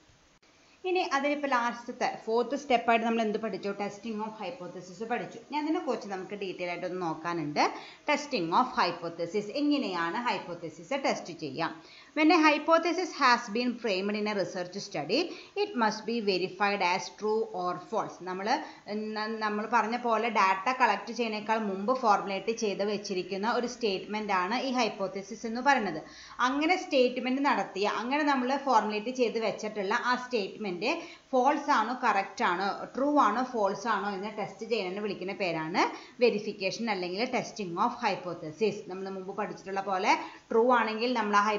ഇനി അതിനിപ്പോൾ ലാസ്റ്റത്തെ ഫോർത്ത് സ്റ്റെപ്പായിട്ട് നമ്മൾ എന്ത് പഠിച്ചു ടെസ്റ്റിംഗ് ഓഫ് ഹൈപ്പോത്തസിസ് പഠിച്ചു ഞാൻ അതിനെക്കുറിച്ച് നമുക്ക് ഡീറ്റെയിൽ ആയിട്ട് ഒന്ന് നോക്കാനുണ്ട് ടെസ്റ്റിംഗ് ഓഫ് ഹൈപ്പോത്തസിസ് എങ്ങനെയാണ് ഹൈപ്പോത്തസിസ് ടെസ്റ്റ് ചെയ്യാം When a hypothesis has been framed in a research study, it must be verified as true or false. നമ്മൾ നമ്മൾ പറഞ്ഞ പോലെ ഡാറ്റ കളക്ട് ചെയ്യുന്നേക്കാൾ മുമ്പ് ഫോർമുലേറ്റ് ചെയ്ത് വെച്ചിരിക്കുന്ന ഒരു സ്റ്റേറ്റ്മെന്റ് ആണ് ഈ ഹൈപ്പോത്തസിസ് എന്ന് പറയുന്നത് അങ്ങനെ സ്റ്റേറ്റ്മെന്റ് നടത്തിയ അങ്ങനെ നമ്മൾ ഫോർമുലേറ്റ് ചെയ്ത് വെച്ചിട്ടുള്ള ആ സ്റ്റേറ്റ്മെന്റ് ഫോൾസ് ആണോ കറക്റ്റ് ആണോ ട്രൂ ആണോ ഫോൾസ് ആണോ എന്ന് ടെസ്റ്റ് ചെയ്യാൻ വിളിക്കുന്ന പേരാണ് വെരിഫിക്കേഷൻ അല്ലെങ്കിൽ ടെസ്റ്റിംഗ് ഓഫ് ഹൈപ്പോത്തസിസ് നമ്മൾ മുമ്പ് പഠിച്ചിട്ടുള്ള പോലെ ട്രൂ ആണെങ്കിൽ നമ്മൾ ആ ഹൈപ്പോത്തസിസ്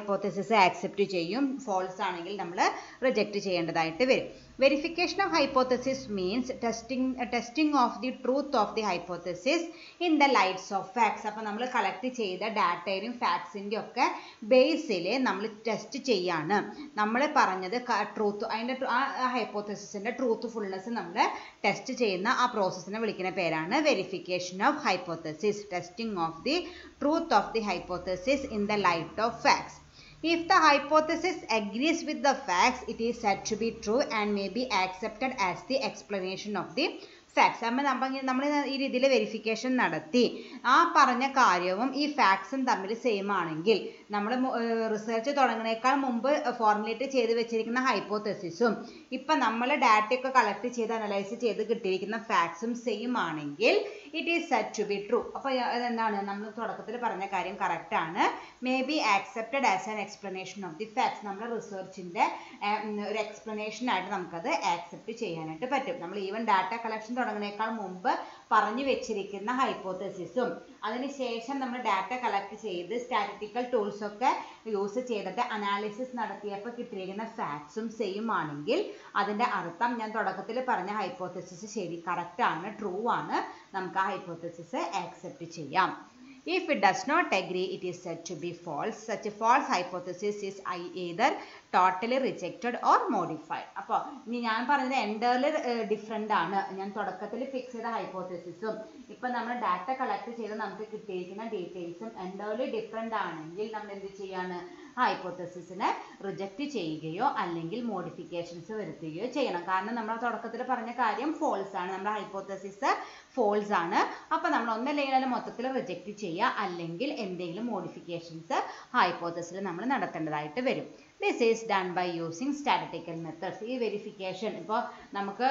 ഹൈപ്പോത്തസിസ് ആക്സെപ്റ്റ് ചെയ്യും ഫോൾസ് ആണെങ്കിൽ നമ്മൾ റിജക്റ്റ് ചെയ്യേണ്ടതായിട്ട് വരും verification of hypothesis means testing testing of the truth of the hypothesis in the lights of facts അപ്പോൾ നമ്മൾ കളക്ട് ചെയ്ത ഡാറ്റയുടെയും ഫാക്ട്സിൻ്റെ ഒക്കെ ബേസിൽ നമ്മൾ ടെസ്റ്റ് ചെയ്യാണ് നമ്മൾ പറഞ്ഞത് ട്രൂത്ത് അതിൻ്റെ ആ ഹൈപ്പോത്തസിസിൻ്റെ ട്രൂത്ത്ഫുൾനെസ് നമ്മൾ ടെസ്റ്റ് ചെയ്യുന്ന ആ പ്രോസസ്സിനെ വിളിക്കുന്ന പേരാണ് verification of hypothesis testing of the truth of the hypothesis in the light of facts If the hypothesis agrees with the facts, it is said to be true and may be accepted as the explanation of the facts നമ്മൾ നമ്മൾ ഈ രീതിയിൽ verification നടത്തി ആ പറഞ്ഞ കാര്യവും ഈ ഫാക്ട്സും തമ്മിൽ സെയിം ആണെങ്കിൽ നമ്മൾ റിസർച്ച് തുടങ്ങുന്നേക്കാൾ മുമ്പ് ഫോർമുലേറ്റ് ചെയ്ത് വെച്ചിരിക്കുന്ന ഹൈപ്പോത്തസിസും ഇപ്പം നമ്മൾ ഡാറ്റയൊക്കെ കളക്ട് ചെയ്ത് അനലൈസ് ചെയ്ത് കിട്ടിയിരിക്കുന്ന ഫാക്ട്സും സെയിം ആണെങ്കിൽ it is set to be true അപ്പോൾ എന്താണ് നമ്മൾ തുടക്കത്തിൽ പറഞ്ഞ കാര്യം കറക്റ്റ് ആണ് may be accepted as an explanation of the facts നമ്മുടെ റിസർച്ചിൻ്റെ ഒരു എക്സ്പ്ലനേഷൻ ആയിട്ട് നമുക്കത് ആക്സെപ്റ്റ് ചെയ്യാനായിട്ട് പറ്റും നമ്മൾ ഈവൻ ഡാറ്റ കളക്ഷൻ തുടങ്ങുന്നേക്കാൾ മുമ്പ് പറഞ്ഞു വെച്ചിരിക്കുന്ന ഹൈപ്പോത്തസിസും അതിനുശേഷം നമ്മൾ ഡാറ്റ കളക്ട് ചെയ്ത് സ്റ്റാറ്റിറ്റിക്കൽ ടൂൾസ് ഒക്കെ യൂസ് ചെയ്തിട്ട് അനാലിസിസ് നടത്തിയപ്പോൾ കിട്ടിയിരിക്കുന്ന ഫാക്ട്സും സെയിം ആണെങ്കിൽ അതിൻ്റെ അർത്ഥം ഞാൻ തുടക്കത്തിൽ പറഞ്ഞ ഹൈപ്പോത്തസിസ് ശരി കറക്റ്റ് ആണ് ട്രൂ ആണ് നമുക്ക് ആ ഹൈപ്പോത്തസിസ് ആക്സെപ്റ്റ് ചെയ്യാം If it does not agree, it is said to be false. Such a false hypothesis is either totally rejected or modified. അപ്പോൾ ഇനി ഞാൻ പറഞ്ഞത് എൻറ്റയർലി ഡിഫറെൻ്റ് ആണ് ഞാൻ തുടക്കത്തിൽ ഫിക്സ് ചെയ്ത ഹൈപ്പോത്തസിസും ഇപ്പം നമ്മൾ ഡാറ്റ കളക്ട് ചെയ്ത് നമുക്ക് കിട്ടിയിരിക്കുന്ന ഡീറ്റെയിൽസും എൻറ്റയർലി ഡിഫറെൻ്റ് ആണെങ്കിൽ നമ്മൾ എന്ത് ചെയ്യാണ് ആ ഹൈപ്പോത്തസിസിനെ റിജക്റ്റ് ചെയ്യുകയോ അല്ലെങ്കിൽ മോഡിഫിക്കേഷൻസ് വരുത്തുകയോ ചെയ്യണം കാരണം നമ്മൾ തുടക്കത്തിൽ പറഞ്ഞ കാര്യം ഫോൾസ് ആണ് നമ്മുടെ ഹൈപ്പോത്തസിസ് ഫോൾസ് ആണ് അപ്പോൾ നമ്മൾ ഒന്നല്ലെങ്കിൽ അതിനെ മൊത്തത്തിൽ റിജക്റ്റ് ചെയ്യുക അല്ലെങ്കിൽ എന്തെങ്കിലും മോഡിഫിക്കേഷൻസ് ഹൈപ്പോത്തസിൽ നമ്മൾ നടത്തേണ്ടതായിട്ട് വരും this is done by using statistical methods ഈ വെരിഫിക്കേഷൻ ഇപ്പോൾ നമുക്ക്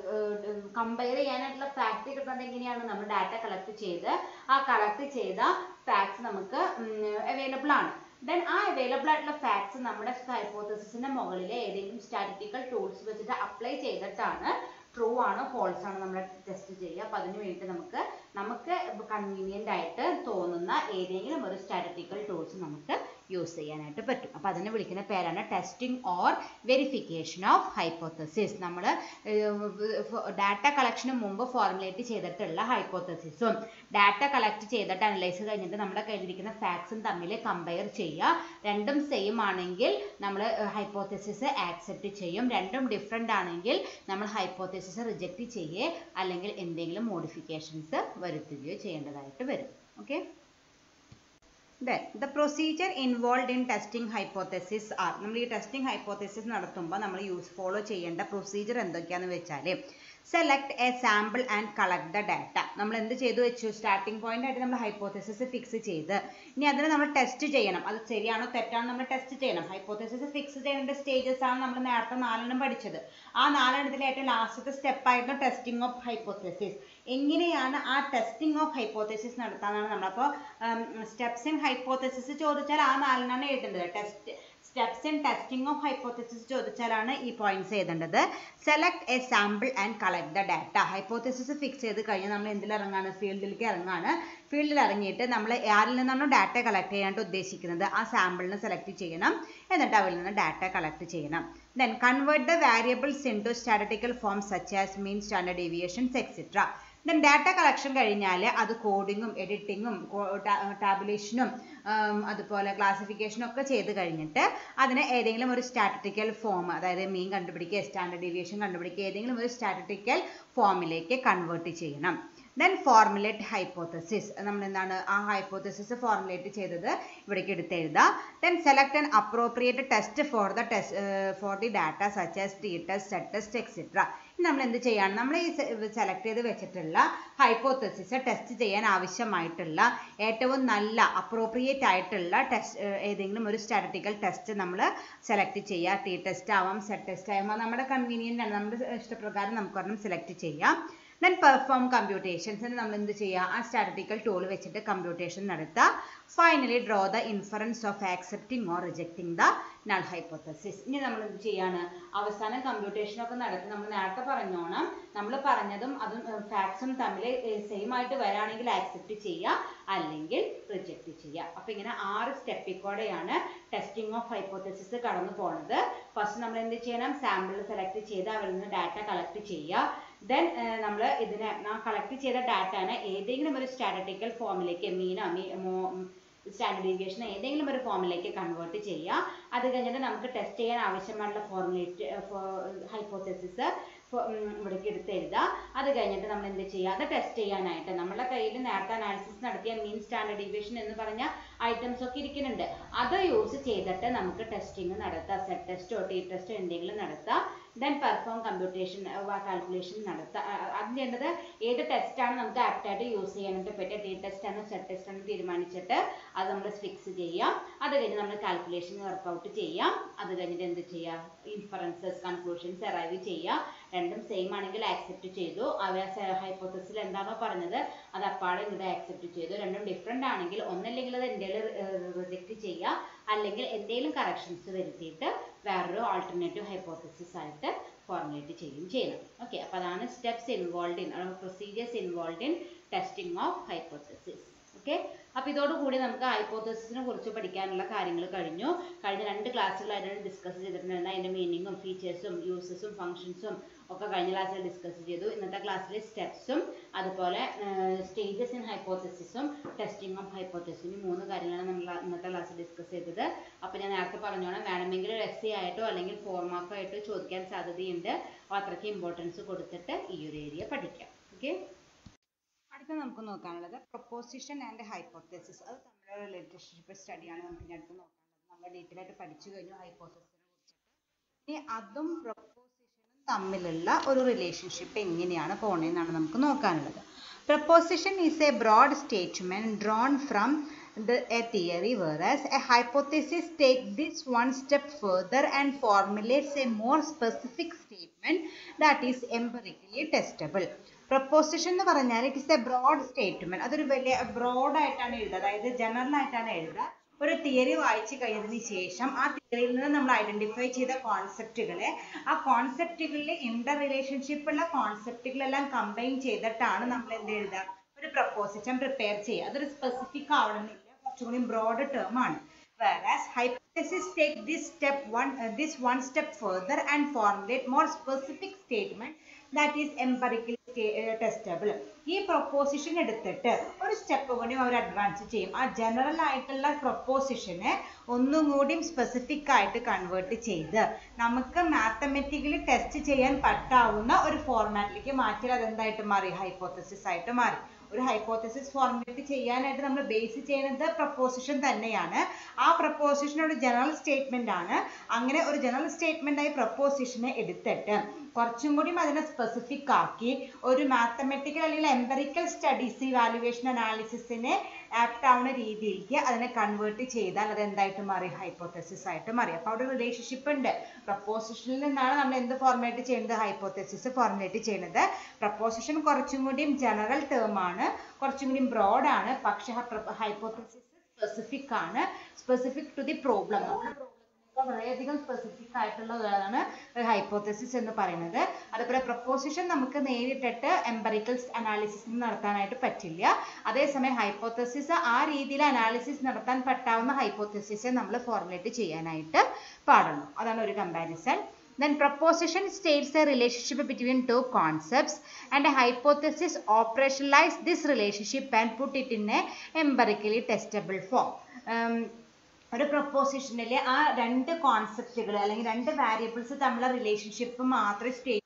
കമ്പയർ ചെയ്യാനായിട്ടുള്ള ഫാക്ട് കിട്ടുന്നത് എങ്ങനെയാണ് നമ്മൾ ഡാറ്റ കളക്ട് ചെയ്ത് ആ കളക്ട് ചെയ്ത ഫാക്ട്സ് നമുക്ക് അവൈലബിൾ ആണ് ദെൻ ആ അവൈലബിൾ ആയിട്ടുള്ള ഫാക്ട്സ് നമ്മുടെ ഹൈപ്പോത്തസിസിന്റെ മുകളിൽ ഏതെങ്കിലും സ്റ്റാറ്റിറ്റിക്കൽ ടൂൾസ് വെച്ചിട്ട് അപ്ലൈ ചെയ്തിട്ടാണ് ട്രൂ ആണോ ഫോൾസ് ആണോ നമ്മൾ ടെസ്റ്റ് ചെയ്യുക അപ്പോൾ അതിന് വേണ്ടി നമുക്ക് നമുക്ക് കൺവീനിയൻ്റ് ആയിട്ട് തോന്നുന്ന ഏതെങ്കിലും ഒരു സ്റ്റാറ്റിറ്റിക്കൽ ടൂൾസ് നമുക്ക് യൂസ് ചെയ്യാനായിട്ട് പറ്റും അപ്പോൾ അതിനെ വിളിക്കുന്ന പേരാണ് testing or verification of hypothesis നമ്മൾ ഡാറ്റ കളക്ഷന് മുമ്പ് ഫോർമുലേറ്റ് ചെയ്തിട്ടുള്ള ഹൈപ്പോത്തസിസും ഡാറ്റ കളക്ട് ചെയ്തിട്ട് അനലൈസ് കഴിഞ്ഞിട്ട് നമ്മുടെ കയ്യിലിരിക്കുന്ന ഫാക്ട്സും തമ്മിൽ കമ്പയർ ചെയ്യുക രണ്ടും സെയിം ആണെങ്കിൽ നമ്മൾ ഹൈപ്പോത്തസിസ് ആക്സെപ്റ്റ് ചെയ്യും രണ്ടും ഡിഫറെൻ്റ് ആണെങ്കിൽ നമ്മൾ ഹൈപ്പോത്തസിസ് റിജക്റ്റ് ചെയ്യുകയോ അല്ലെങ്കിൽ എന്തെങ്കിലും മോഡിഫിക്കേഷൻസ് വരുത്തുകയോ ചെയ്യേണ്ടതായിട്ട് വരും okay Then the procedure involved in testing hypothesis are നമ്മൾ ഈ ടെസ്റ്റിംഗ് ഹൈപ്പോത്തസിസ് നടത്തുമ്പോൾ നമ്മൾ യൂസ് ഫോളോ ചെയ്യേണ്ട പ്രൊസീജിയർ എന്തൊക്കെയാണെന്ന് വെച്ചാൽ select a sample and collect the data നമ്മൾ എന്ത് ചെയ്തു വെച്ചു സ്റ്റാർട്ടിംഗ് പോയിന്റ് ആയിട്ട് നമ്മൾ ഹൈപ്പോത്തസിസ് ഫിക്സ് ചെയ്ത് ഇനി അതിനെ നമ്മൾ ടെസ്റ്റ് ചെയ്യണം അത് ശരിയാണോ തെറ്റാണോ നമ്മൾ ടെസ്റ്റ് ചെയ്യണം ഹൈപ്പോത്തസിസ് ഫിക്സ് ചെയ്യേണ്ട സ്റ്റേജസ് ആണ് നമ്മൾ നേരത്തെ നാലെണ്ണം പഠിച്ചത് ആ നാലെണ്ണത്തിലെ ഏറ്റവും ലാസ്റ്റത്തെ സ്റ്റെപ്പ് ആയിരുന്നു ടെസ്റ്റിംഗ് ഓഫ് ഹൈപ്പോത്തസിസ് എങ്ങനെയാണ് ആ ടെസ്റ്റിംഗ് ഓഫ് ഹൈപ്പോത്തസിസ് നടത്താനാണ് നമ്മളപ്പോൾ സ്റ്റെപ്സ് ഇൻ ഹൈപ്പോത്തസിസ് ചോദിച്ചാൽ ആ നാലെണ്ണാണ് എഴുതേണ്ടത് test steps in testing of hypothesis ചോദിച്ചാലാണ് ഈ പോയിന്റ്സ് എഴുതേണ്ടത് select a sample and collect the data hypothesis fix ചെയ്ത് കഴിഞ്ഞാൽ നമ്മൾ എന്തിൽ ഇറങ്ങാണ് ഫീൽഡിലേക്ക് ഇറങ്ങാണ് ഫീൽഡിൽ ഇറങ്ങിയിട്ട് നമ്മൾ ആരിൽ നിന്നാണോ ഡാറ്റ കളക്ട് ചെയ്യാനായിട്ട് ഉദ്ദേശിക്കുന്നത് ആ സാമ്പിളിനെ സെലക്ട് ചെയ്യണം എന്നിട്ട് അവരിൽ നിന്ന് ഡാറ്റ കളക്ട് ചെയ്യണം then convert the variables into statistical form such as mean standard deviations etcetera then data collection കഴിഞ്ഞാൽ അത് കോഡിങ്ങും എഡിറ്റിങ്ങും ടാബുലേഷനും അതുപോലെ ക്ലാസിഫിക്കേഷനും ഒക്കെ ചെയ്ത് കഴിഞ്ഞിട്ട് അതിനെ ഏതെങ്കിലും ഒരു സ്റ്റാറ്റിറ്റിക്കൽ ഫോം അതായത് മീൻ കണ്ടുപിടിക്കുക സ്റ്റാൻഡേർഡ് ഡീവിയേഷൻ കണ്ടുപിടിക്കുക ഏതെങ്കിലും ഒരു സ്റ്റാറ്റിറ്റിക്കൽ ഫോമിലേക്ക് കൺവേർട്ട് ചെയ്യണം ദെൻ ഫോർമുലേറ്റ് ഹൈപ്പോത്തസിസ് നമ്മൾ എന്താണ് ആ ഹൈപ്പോത്തസിസ് ഫോർമുലേറ്റ് ചെയ്തത് ഇവിടേക്ക് എടുത്തെഴുതാം then select an appropriate test for the test for the data such as T test set test etcetera നമ്മൾ എന്ത് ചെയ്യാണ് നമ്മൾ ഈ സെലക്ട് ചെയ്ത് വെച്ചിട്ടുള്ള ഹൈപ്പോത്തസിസ് ടെസ്റ്റ് ചെയ്യാൻ ആവശ്യമായിട്ടുള്ള ഏറ്റവും നല്ല അപ്രോപ്രിയേറ്റ് ആയിട്ടുള്ള ടെസ്റ്റ് ഏതെങ്കിലും ഒരു സ്റ്റാറ്റിറ്റിക്കൽ ടെസ്റ്റ് നമ്മൾ സെലക്ട് ചെയ്യുക ടി ടെസ്റ്റ് ആവാം സെറ്റ് ടെസ്റ്റ് ആവാം നമ്മുടെ കൺവീനിയൻ്റ് ആണ് നമ്മുടെ ഇഷ്ടപ്രകാരം നമുക്ക് ഒരെണ്ണം സെലക്ട് ചെയ്യാം ദെൻ പെർഫോം കമ്പ്യൂട്ടേഷൻസിന് നമ്മൾ എന്ത് ചെയ്യുക ആ സ്റ്റാറ്റിറ്റിക്കൽ ടൂൾ വെച്ചിട്ട് കമ്പ്യൂട്ടേഷൻ നടത്തുക finally draw the inference of accepting or rejecting the null hypothesis ഇനി നമ്മൾ എന്ത് ചെയ്യാണ് അവസാനം കമ്പ്യൂട്ടേഷൻ ഒക്കെ നടത്തി നമ്മൾ നേരത്തെ പറഞ്ഞോണം നമ്മൾ പറഞ്ഞതും അതും ഫാക്ട്സും തമ്മിൽ സെയിം ആയിട്ട് വരാണെങ്കിൽ ആക്സെപ്റ്റ് ചെയ്യുക അല്ലെങ്കിൽ റിജക്റ്റ് ചെയ്യുക അപ്പൊ ഇങ്ങനെ ആറ് സ്റ്റെപ്പിൽ കൂടെയാണ് ടെസ്റ്റിംഗ് ഓഫ് ഹൈപ്പോത്തസിസ് കടന്നു പോണത് ഫസ്റ്റ് നമ്മൾ എന്ത് ചെയ്യണം സാമ്പിൾ സെലക്ട് ചെയ്ത് അവരിൽ നിന്ന് ഡാറ്റ കളക്ട് ചെയ്യുക ദെൻ നമ്മൾ ഇതിനെ നാം കളക്ട് ചെയ്ത ഡാറ്റാനെ ഏതെങ്കിലും ഒരു സ്റ്റാറ്റിറ്റിക്കൽ ഫോമിലേക്ക് മീനോ മീ സ്റ്റാൻഡേർഡ് ഡീവിയേഷൻ ഏതെങ്കിലും ഒരു ഫോമിലേക്ക് കൺവേർട്ട് ചെയ്യുക അത് കഴിഞ്ഞിട്ട് നമുക്ക് ടെസ്റ്റ് ചെയ്യാൻ ആവശ്യമായിട്ടുള്ള ഫോർമുലേറ്റ് ഹൈപ്പോത്തസിസ് ഇവിടേക്ക് എടുത്ത് എഴുതുക അത് കഴിഞ്ഞിട്ട് നമ്മൾ എന്ത് ചെയ്യുക അത് ടെസ്റ്റ് ചെയ്യാനായിട്ട് നമ്മുടെ കയ്യിൽ നേരത്തെ അനാലിസിസ് നടത്തിയ മീൻ സ്റ്റാൻഡേർഡ് ഡീവിയേഷൻ എന്ന് പറഞ്ഞ ഐറ്റംസ് ഒക്കെ ഇരിക്കുന്നുണ്ട് അത് യൂസ് ചെയ്തിട്ട് നമുക്ക് ടെസ്റ്റിംഗ് നടത്താം സെറ്റ് ടെസ്റ്റോ ടി ടെസ്റ്റോ എന്തെങ്കിലും നടത്താം ദെൻ പെർഫോം കമ്പ്യൂട്ടേഷൻ കാൽക്കുലേഷൻ നടത്താം അത് ചെയ്യേണ്ടത് ഏത് ടെസ്റ്റാണ് നമുക്ക് ആപ്റ്റായിട്ട് യൂസ് ചെയ്യാനായിട്ട് പറ്റുക ടി ടെസ്റ്റ് ആണോ സെറ്റ് ടെസ്റ്റ് ആണോ തീരുമാനിച്ചിട്ട് അത് നമ്മൾ ഫിക്സ് ചെയ്യാം അത് കഴിഞ്ഞ് നമ്മൾ കാൽക്കുലേഷൻ വർക്കൗട്ട് ചെയ്യാം അത് കഴിഞ്ഞിട്ട് എന്ത് ചെയ്യാം ഇൻഫറൻസസ് കൺക്ലൂഷൻസ് അറൈവ് ചെയ്യാം രണ്ടും സെയിം ആണെങ്കിൽ ആക്സെപ്റ്റ് ചെയ്തു അവ ഹൈപ്പോത്തസിൽ എന്താണോ പറഞ്ഞത് അത് അപ്പാടെ ഇങ്ങോട്ട് ആക്സെപ്റ്റ് ചെയ്തു രണ്ടും ഡിഫറെൻ്റ് ആണെങ്കിൽ ഒന്നല്ലെങ്കിൽ അത് എന്തെങ്കിലും റിജക്റ്റ് ചെയ്യുക അല്ലെങ്കിൽ എന്തെങ്കിലും കറക്ഷൻസ് വരുത്തിയിട്ട് വേറൊരു ആൾട്ടർനേറ്റീവ് ഹൈപ്പോത്തസിസ് ആയിട്ട് ഫോർമുലേറ്റ് ചെയ്യും ചെയ്യണം ഓക്കെ അപ്പോൾ അതാണ് steps involve in procedures involve in testing of hypothesis okay അപ്പോൾ ഇതോടുകൂടി നമുക്ക് ഹൈപ്പോത്തസിസിനെ കുറിച്ച് പഠിക്കാനുള്ള കാര്യങ്ങൾ കഴിഞ്ഞു കഴിഞ്ഞ രണ്ട് ക്ലാസ്സുകളായിട്ട് ഡിസ്കസ് ചെയ്തിട്ടുണ്ടായിരുന്നു അതിൻ്റെ മീനിങ്ങും ഫീച്ചേഴ്സും യൂസസും ഫങ്ഷൻസും ഒക്കെ കഴിഞ്ഞ ക്ലാസ്സിൽ ഡിസ്കസ് ചെയ്തു ഇന്നത്തെ ക്ലാസ്സിലെ സ്റ്റെപ്സും അതുപോലെ സ്റ്റേജസ് ഇൻ ഹൈപ്പോത്തസിസും ടെസ്റ്റിംഗ് ഓഫ് ഹൈപ്പോത്തസിസും ഈ മൂന്ന് കാര്യങ്ങളാണ് നമ്മൾ ഇന്നത്തെ ക്ലാസ്സിൽ ഡിസ്കസ് ചെയ്തത് അപ്പോൾ ഞാൻ നേരത്തെ പറഞ്ഞോണം വേണമെങ്കിൽ ഒരു എസ് ആയിട്ടോ അല്ലെങ്കിൽ ഫോർ മാർക്കോ ആയിട്ടോ ചോദിക്കാൻ സാധ്യതയുണ്ട് അപ്പോൾ അത്രയ്ക്ക് ഇമ്പോർട്ടൻസ് കൊടുത്തിട്ട് ഈ ഒരു ഏരിയ പഠിക്കാം ഓക്കെ അടുത്ത നമുക്ക് നോക്കാനുള്ളത് പ്രൊപ്പോസിഷൻ ആൻഡ് ഹൈപ്പോത്തസിസ് അത് തമ്മിലുള്ള റിലേഷൻഷിപ്പ് സ്റ്റഡിയാണ് നമുക്ക് ഇനി അടുത്ത് നോക്കാനുള്ളത് നമ്മൾ ഡീറ്റെയിൽ ആയിട്ട് പഠിച്ചു കഴിഞ്ഞു ഹൈപ്പോത്തസിസിനെ കുറിച്ചിട്ട് ഇനി അതും പ്രൊപ്പോസിഷനും തമ്മിലുള്ള ഒരു റിലേഷൻഷിപ്പ് എങ്ങനെയാണ് പോണേന്നാണ് നമുക്ക് നോക്കാനുള്ളത് proposition is a broad statement drawn from the, a theory whereas a hypothesis take this one step further and formulates a more specific statement that is empirically testable proposition എന്ന് പറഞ്ഞാൽ it is a broad statement അതൊരു വലിയ broad ആയിട്ടാണ് എഴുതുക അതായത് general ആയിട്ടാണ് എഴുതുക ഒരു തിയറി വായിച്ചു കഴിഞ്ഞതിന് ശേഷം ആ തിയറിയിൽ നിന്ന് നമ്മൾ ഐഡന്റിഫൈ ചെയ്ത കോൺസെപ്റ്റുകളെ ആ കോൺസെപ്റ്റുകളിൽ ഇന്റർ റിലേഷൻഷിപ്പ് ഉള്ള കോൺസെപ്റ്റുകളെല്ലാം കമ്പൈൻ ചെയ്തിട്ടാണ് നമ്മൾ എന്ത് എഴുതുക ഒരു പ്രപ്പോസിഷൻ പ്രിപ്പയർ ചെയ്യുക അതൊരു സ്പെസിഫിക് ആവണമെന്നില്ല കുറച്ചും കൂടി ബ്രോഡ് ടേം ആണ് whereas hypothesis take this step one uh, this one step further and formulate more specific statement that is empirically testable ഈ പ്രൊപ്പോസിഷൻ എടുത്തിട്ട് ഒരു സ്റ്റെപ്പ് കൂടി അവർ അഡ്വാൻസ് ചെയ്യും ആ ജനറൽ ആയിട്ടുള്ള പ്രൊപ്പോസിഷനെ ഒന്നും കൂടി സ്പെസിഫിക് ആയിട്ട് കൺവേർട്ട് ചെയ്ത് നമുക്ക് മാത്തമെറ്റിക്കലി ടെസ്റ്റ് ചെയ്യാൻ പറ്റാവുന്ന ഒരു ഫോർമാറ്റിലേക്ക് മാറ്റി അതെന്തായിട്ട് മാറി ഹൈപ്പോത്തസിസ് ആയിട്ട് മാറി ഒരു ഹൈപ്പോത്തസിസ് ഫോർമുലേറ്റ് ചെയ്യാനായിട്ട് നമ്മൾ ബേസ് ചെയ്യുന്നത് പ്രപ്പോസിഷൻ തന്നെയാണ് ആ പ്രപ്പോസിഷൻ ഒരു ജനറൽ സ്റ്റേറ്റ്മെന്റ് ആണ് അങ്ങനെ ഒരു ജനറൽ സ്റ്റേറ്റ്മെന്റ് ആയി പ്രപ്പോസിഷനെ എടുത്തിട്ട് കുറച്ചും കൂടി അതിനെ സ്പെസിഫിക് ആക്കി ഒരു മാത്തമെറ്റിക്കൽ അല്ലെങ്കിൽ എംപറിക്കൽ സ്റ്റഡീസ് ഇവാലുവേഷൻ അനാലിസിസിനെ ആപ്റ്റ് ആവുന്ന രീതിയിലേക്ക് അതിനെ കൺവേർട്ട് ചെയ്താൽ അത് എന്തായിട്ട് മാറി ഹൈപ്പോത്തസിസ് ആയിട്ട് മാറി അപ്പോൾ അവിടെ റിലേഷൻഷിപ്പ് ഉണ്ട് പ്രപ്പോസിഷനിൽ നിന്നാണ് നമ്മൾ എന്ത് ഫോർമുലേറ്റ് ചെയ്യുന്നത് ഹൈപ്പോത്തസിസ് ഫോർമുലേറ്റ് ചെയ്യുന്നത് പ്രപ്പോസിഷൻ കുറച്ചും കൂടിയും ജനറൽ ടേം ആണ് കുറച്ചും കൂടിയും ബ്രോഡ് ആണ് പക്ഷെ ഹൈപ്പോത്തസിസ് സ്പെസിഫിക് ആണ് സ്പെസിഫിക് ടു ദി പ്രോബ്ലം വളരെയധികം സ്പെസിഫിക് ആയിട്ടുള്ളതാണ് ഹൈപ്പോത്തസിസ് എന്ന് പറയുന്നത് അതുപോലെ പ്രപ്പോസിഷൻ നമുക്ക് നേരിട്ടിട്ട് എംപറിക്കൽ അനാലിസിസ് നടത്താനായിട്ട് പറ്റില്ല അതേസമയം ഹൈപ്പോത്തസിസ് ആ രീതിയിൽ അനാലിസിസ് നടത്താൻ പറ്റാവുന്ന ഹൈപ്പോത്തസിസ് നമ്മൾ ഫോർമുലേറ്റ് ചെയ്യാനായിട്ട് പാടുള്ളൂ അതാണ് ഒരു comparison Then proposition states a relationship between two concepts and a hypothesis operationalize this relationship and put it in a empirically testable form. Um, ഒരു പ്രൊപ്പോസിഷനിൽ ആ രണ്ട് കോൺസെപ്റ്റുകൾ അല്ലെങ്കിൽ രണ്ട് വാരിയബിൾസ് തമ്മിലുള്ള റിലേഷൻഷിപ്പ് മാത്രമേ സ്റ്റേറ്റ്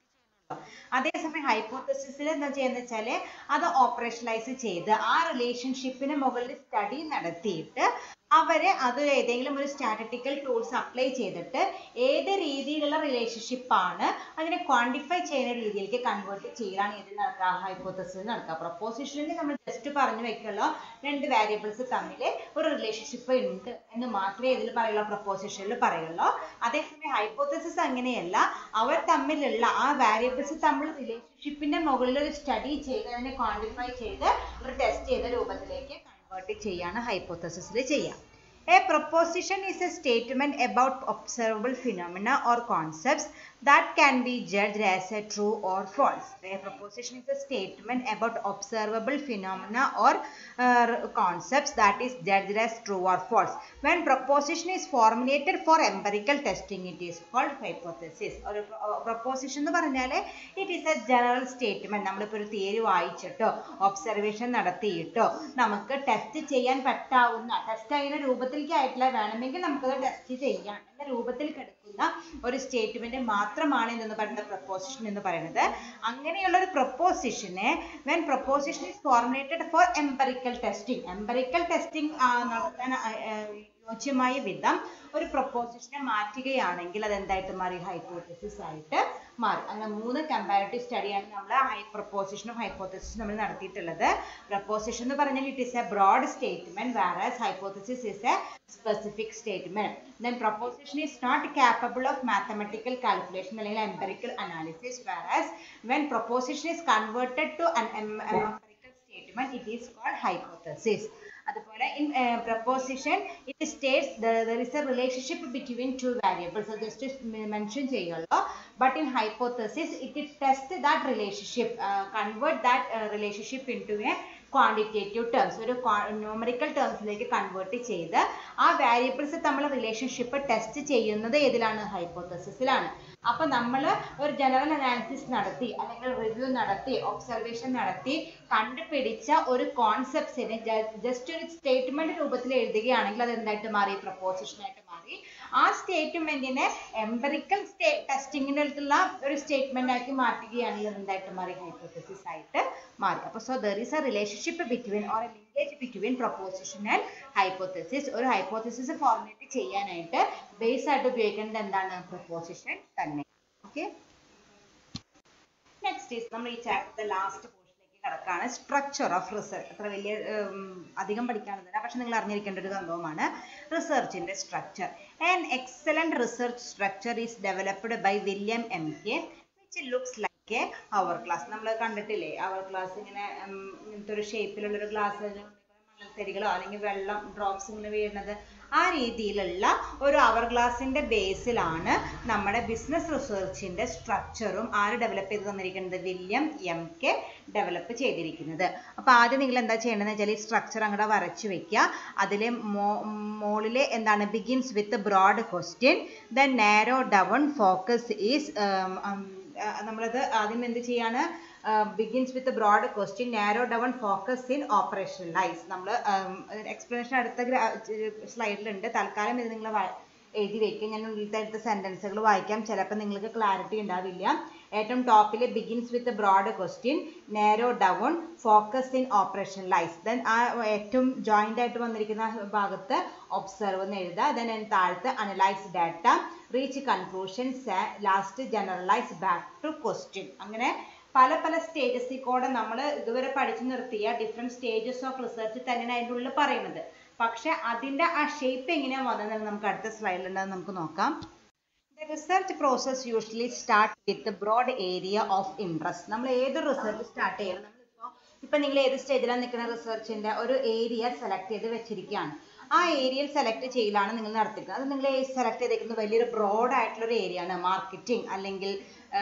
അതേസമയം ഹൈപ്പോത്തസിസിൽ എന്താ ചെയ്യുന്നത് വെച്ചാൽ അത് ഓപ്പറേഷനലൈസ് ചെയ്ത് ആ റിലേഷൻഷിപ്പിന് മുകളിൽ സ്റ്റഡി നടത്തിയിട്ട് അവര് അത് ഏതെങ്കിലും ഒരു സ്റ്റാറ്റിറ്റിക്കൽ ടൂൾസ് അപ്ലൈ ചെയ്തിട്ട് ഏത് രീതിയിലുള്ള റിലേഷൻഷിപ്പ് ആണ് അതിനെ ക്വാണ്ടിഫൈ ചെയ്യുന്ന രീതിയിലേക്ക് കൺവേർട്ട് ചെയ്യലാണ് ഇതിൽ നടക്കുക ഹൈപ്പോത്തസിസ് നടക്കുക പ്രൊപ്പോസിഷനിൽ നമ്മൾ ജസ്റ്റ് പറഞ്ഞു വെക്കുള്ളൂ രണ്ട് വാരിയബിൾസ് തമ്മിൽ ഒരു റിലേഷൻഷിപ്പ് ഉണ്ട് എന്ന് മാത്രമേ ഇതിൽ പറയുള്ളൂ പ്രൊപ്പോസിഷനിൽ പറയുള്ളൂ അതേസമയം ഹൈപ്പോത്തസിസ് അങ്ങനെയല്ല അവർ തമ്മിലുള്ള ആ വാരിയബിൾസ് തമ്മിൽ റിലേഷൻഷിപ്പിന്റെ മുകളിൽ ഒരു സ്റ്റഡി ചെയ്ത് അതിനെ ക്വാണ്ടിഫൈ ചെയ്ത് ഒരു ടെസ്റ്റ് ചെയ്ത രൂപത്തിലേക്ക് കൺവേർട്ട് ചെയ്യാണ് ഹൈപ്പോത്തസിസിൽ ചെയ്യുക A proposition is a statement about observable phenomena or concepts that can be judged as a true or false. A proposition is a statement about observable phenomena or uh, concepts that is judged as true or false. When proposition is formulated for empirical testing, it is called hypothesis. ഒരു proposition എന്ന് പറഞ്ഞാൽ it is a general statement നമ്മളിപ്പോൾ ഒരു theory വായിച്ചിട്ടോ observation നടത്തിയിട്ടോ നമുക്ക് test ചെയ്യാൻ പറ്റാവുന്ന test ചെയ്യുന്ന രൂപത്തിലേക്ക് ആയിട്ടില്ല വേണമെങ്കിൽ നമുക്കത് ടെസ്റ്റ് ചെയ്യാം എന്ന രൂപത്തിൽ കിടക്കുന്ന ഒരു സ്റ്റേറ്റ്മെന്റ് മാത്രമാണ് ഇതെന്ന് പറയുന്ന പ്രപ്പോസിഷൻ എന്ന് പറയുന്നത് അങ്ങനെയുള്ള ഒരു പ്രപ്പോസിഷനെ when proposition is formulated for empirical testing empirical testing നടത്താൻ ആ, ആ, യോജ്യമായ വിധം ഒരു പ്രപ്പോസിഷനെ മാറ്റുകയാണെങ്കിൽ അത് എന്തായിട്ട് മാറി ഹൈപ്പോത്തസിസ് ആയിട്ട് മാറി അങ്ങനെ മൂന്ന് കമ്പാരിറ്റീവ് സ്റ്റഡിയാണ് നമ്മൾ ഹൈ പ്രപ്പോസിഷനും ഹൈപ്പോത്തസിസും നമ്മൾ നടത്തിയിട്ടുള്ളത് പ്രപ്പോസിഷൻ എന്ന് പറഞ്ഞാൽ it is a broad statement whereas hypothesis is a specific statement then proposition is not capable of mathematical calculation അല്ലെങ്കിൽ empirical analysis whereas when proposition is converted to an em- empirical statement it is called hypothesis അതുപോലെ in uh, proposition it states the- there is a relationship between two variables so just mention ചെയ്യുള്ളൂ but in hypothesis it tests that relationship uh, convert that uh, relationship into a quantitative terms ഒരു numerical ടേംസിലേക്ക് convert ചെയ്ത് ആ variables തമ്മിൽ relationship test ചെയ്യുന്നത് ഏതിലാണ് ഹൈപ്പോത്തസിസിലാണ് അപ്പൊ നമ്മൾ ഒരു ജനറൽ അനാലിസിസ് നടത്തി അല്ലെങ്കിൽ റിവ്യൂ നടത്തി ഒബ്സർവേഷൻ നടത്തി കണ്ടുപിടിച്ച ഒരു കോൺസെപ്റ്റ്സിനെ ജസ്റ്റ് ഒരു സ്റ്റേറ്റ്മെന്റ് രൂപത്തിൽ എഴുതുകയാണെങ്കിൽ അത് എന്തായിട്ട് മാറി പ്രപ്പോസിഷൻ ആയിട്ട് മാറി ആ സ്റ്റേറ്റ്മെന്റിനെ എംപറിക്കൽ ടെസ്റ്റിങ്ങിനുള്ള ഒരു സ്റ്റേറ്റ്മെന്റ് ആക്കി മാറ്റുകയാണെങ്കിൽ അത് എന്തായിട്ട് മാറി ഹൈപ്പോത്തസിസ് ആയിട്ട് മാറി അപ്പൊ so there is a relationship between or a linkage between proposition and hypothesis ഒരു ഹൈപ്പോത്തസിസ് ഫോർമുലേറ്റ് ചെയ്യാനായിട്ട് ബേസ് ആയിട്ട് ഉപയോഗിക്കേണ്ടത് എന്താണ് പ്രപ്പോസിഷൻ തന്നെ ഓക്കെ നെക്സ്റ്റ് ഈസ് നമ്മൾ ഈ ചാപ്റ്റർ ലാസ്റ്റ് പോർഷനിലേക്ക് കിടക്കാണ് സ്ട്രക്ചർ ഓഫ് റിസർച്ച് അത്ര വലിയ ഉം, അധികം പഠിക്കാനുള്ളതല്ല പക്ഷെ നിങ്ങൾ അറിഞ്ഞിരിക്കേണ്ട ഒരു സംഭവമാണ് റിസർച്ചിന്റെ structure an excellent research structure is developed by William M K which looks like a hourglass നമ്മൾ കണ്ടിട്ടില്ലേ അവർ ക്ലാസ് ഇങ്ങനെ ഉം, ഇങ്ങനത്തെ ഒരു ഷേപ്പിലുള്ള ഒരു ഗ്ലാസ് മണൽത്തരികളോ അല്ലെങ്കിൽ വെള്ളം ഡ്രോപ്സ് ഇങ്ങനെ വീഴുന്നത് ആ രീതിയിലുള്ള ഒരു അവർ ഗ്ലാസിന്റെ ബേസിലാണ് നമ്മുടെ ബിസിനസ് റിസർച്ചിന്റെ സ്ട്രക്ചറും ആര് ഡെവലപ്പ് ചെയ്ത് തന്നിരിക്കുന്നത് വില്യം എം കെ ഡെവലപ്പ് ചെയ്തിരിക്കുന്നത് അപ്പൊ ആദ്യം നിങ്ങൾ എന്താ ചെയ്യേണ്ടതെന്ന് വെച്ചാൽ ഈ സ്ട്രക്ചർ അങ്ങോട്ട് വരച്ചു വെക്കുക അതിലെ മോളിലെ എന്താണ് begins with broad question then narrow down focus is നമ്മളത് ആദ്യം എന്ത് ചെയ്യാണ് begins with broad question narrow down focus in ഓപ്പറേഷണലൈസ് നമ്മൾ എക്സ്പ്ലനേഷൻ അടുത്ത സ്ലൈഡിലുണ്ട് തൽക്കാലം ഇത് നിങ്ങൾ എഴുതി വെക്കുക ഞാൻ ഉള്ളിലത്തെ അടുത്ത സെന്റൻസുകൾ വായിക്കാം ചിലപ്പോൾ നിങ്ങൾക്ക് ക്ലാരിറ്റി ഉണ്ടാവില്ല ഏറ്റവും ടോപ്പിൽ begins with broad question narrow down focus in operationalize then ആ ഏറ്റവും ജോയിന്റ് ആയിട്ട് വന്നിരിക്കുന്ന ഭാഗത്ത് ഒബ്സർവ് എന്ന് എഴുതുക ദെൻ താഴത്ത് analyse data reach conclusions last generalise back to question അങ്ങനെ പല പല സ്റ്റേജസിൽ കൂടെ നമ്മൾ ഇതുവരെ പഠിച്ചു നിർത്തിയ ഡിഫറെന്റ് സ്റ്റേജസ് ഓഫ് റിസർച്ച് തന്നെയാണ് അതിൻ്റെ ഉള്ളിൽ പറയുന്നത് പക്ഷെ അതിന്റെ ആ ഷേപ്പ് എങ്ങനെയാണ് വന്നതെന്ന് നമുക്ക് അടുത്ത സ്ലൈഡിലുണ്ടെന്ന് നമുക്ക് നോക്കാം The research process usually start with the broad area of interest. നമ്മൾ ഏത് റിസർച്ച് സ്റ്റാർട്ട് ചെയ്യണം നമ്മളിപ്പോ ഇപ്പൊ നിങ്ങൾ ഏത് സ്റ്റേജിലാണ് നിൽക്കുന്ന റിസർച്ചിന്റെ ഒരു ഏരിയ സെലക്ട് ചെയ്ത് വെച്ചിരിക്കുകയാണ് ആ ഏരിയയിൽ സെലക്ട് ചെയ്യലാണ് നിങ്ങൾ നടത്തിക്കുന്നത് അത് നിങ്ങൾ സെലക്ട് ചെയ്തേക്കുന്നത് വലിയൊരു ബ്രോഡ് ആയിട്ടുള്ള ഒരു ഏരിയ ആണ് മാർക്കറ്റിംഗ് അല്ലെങ്കിൽ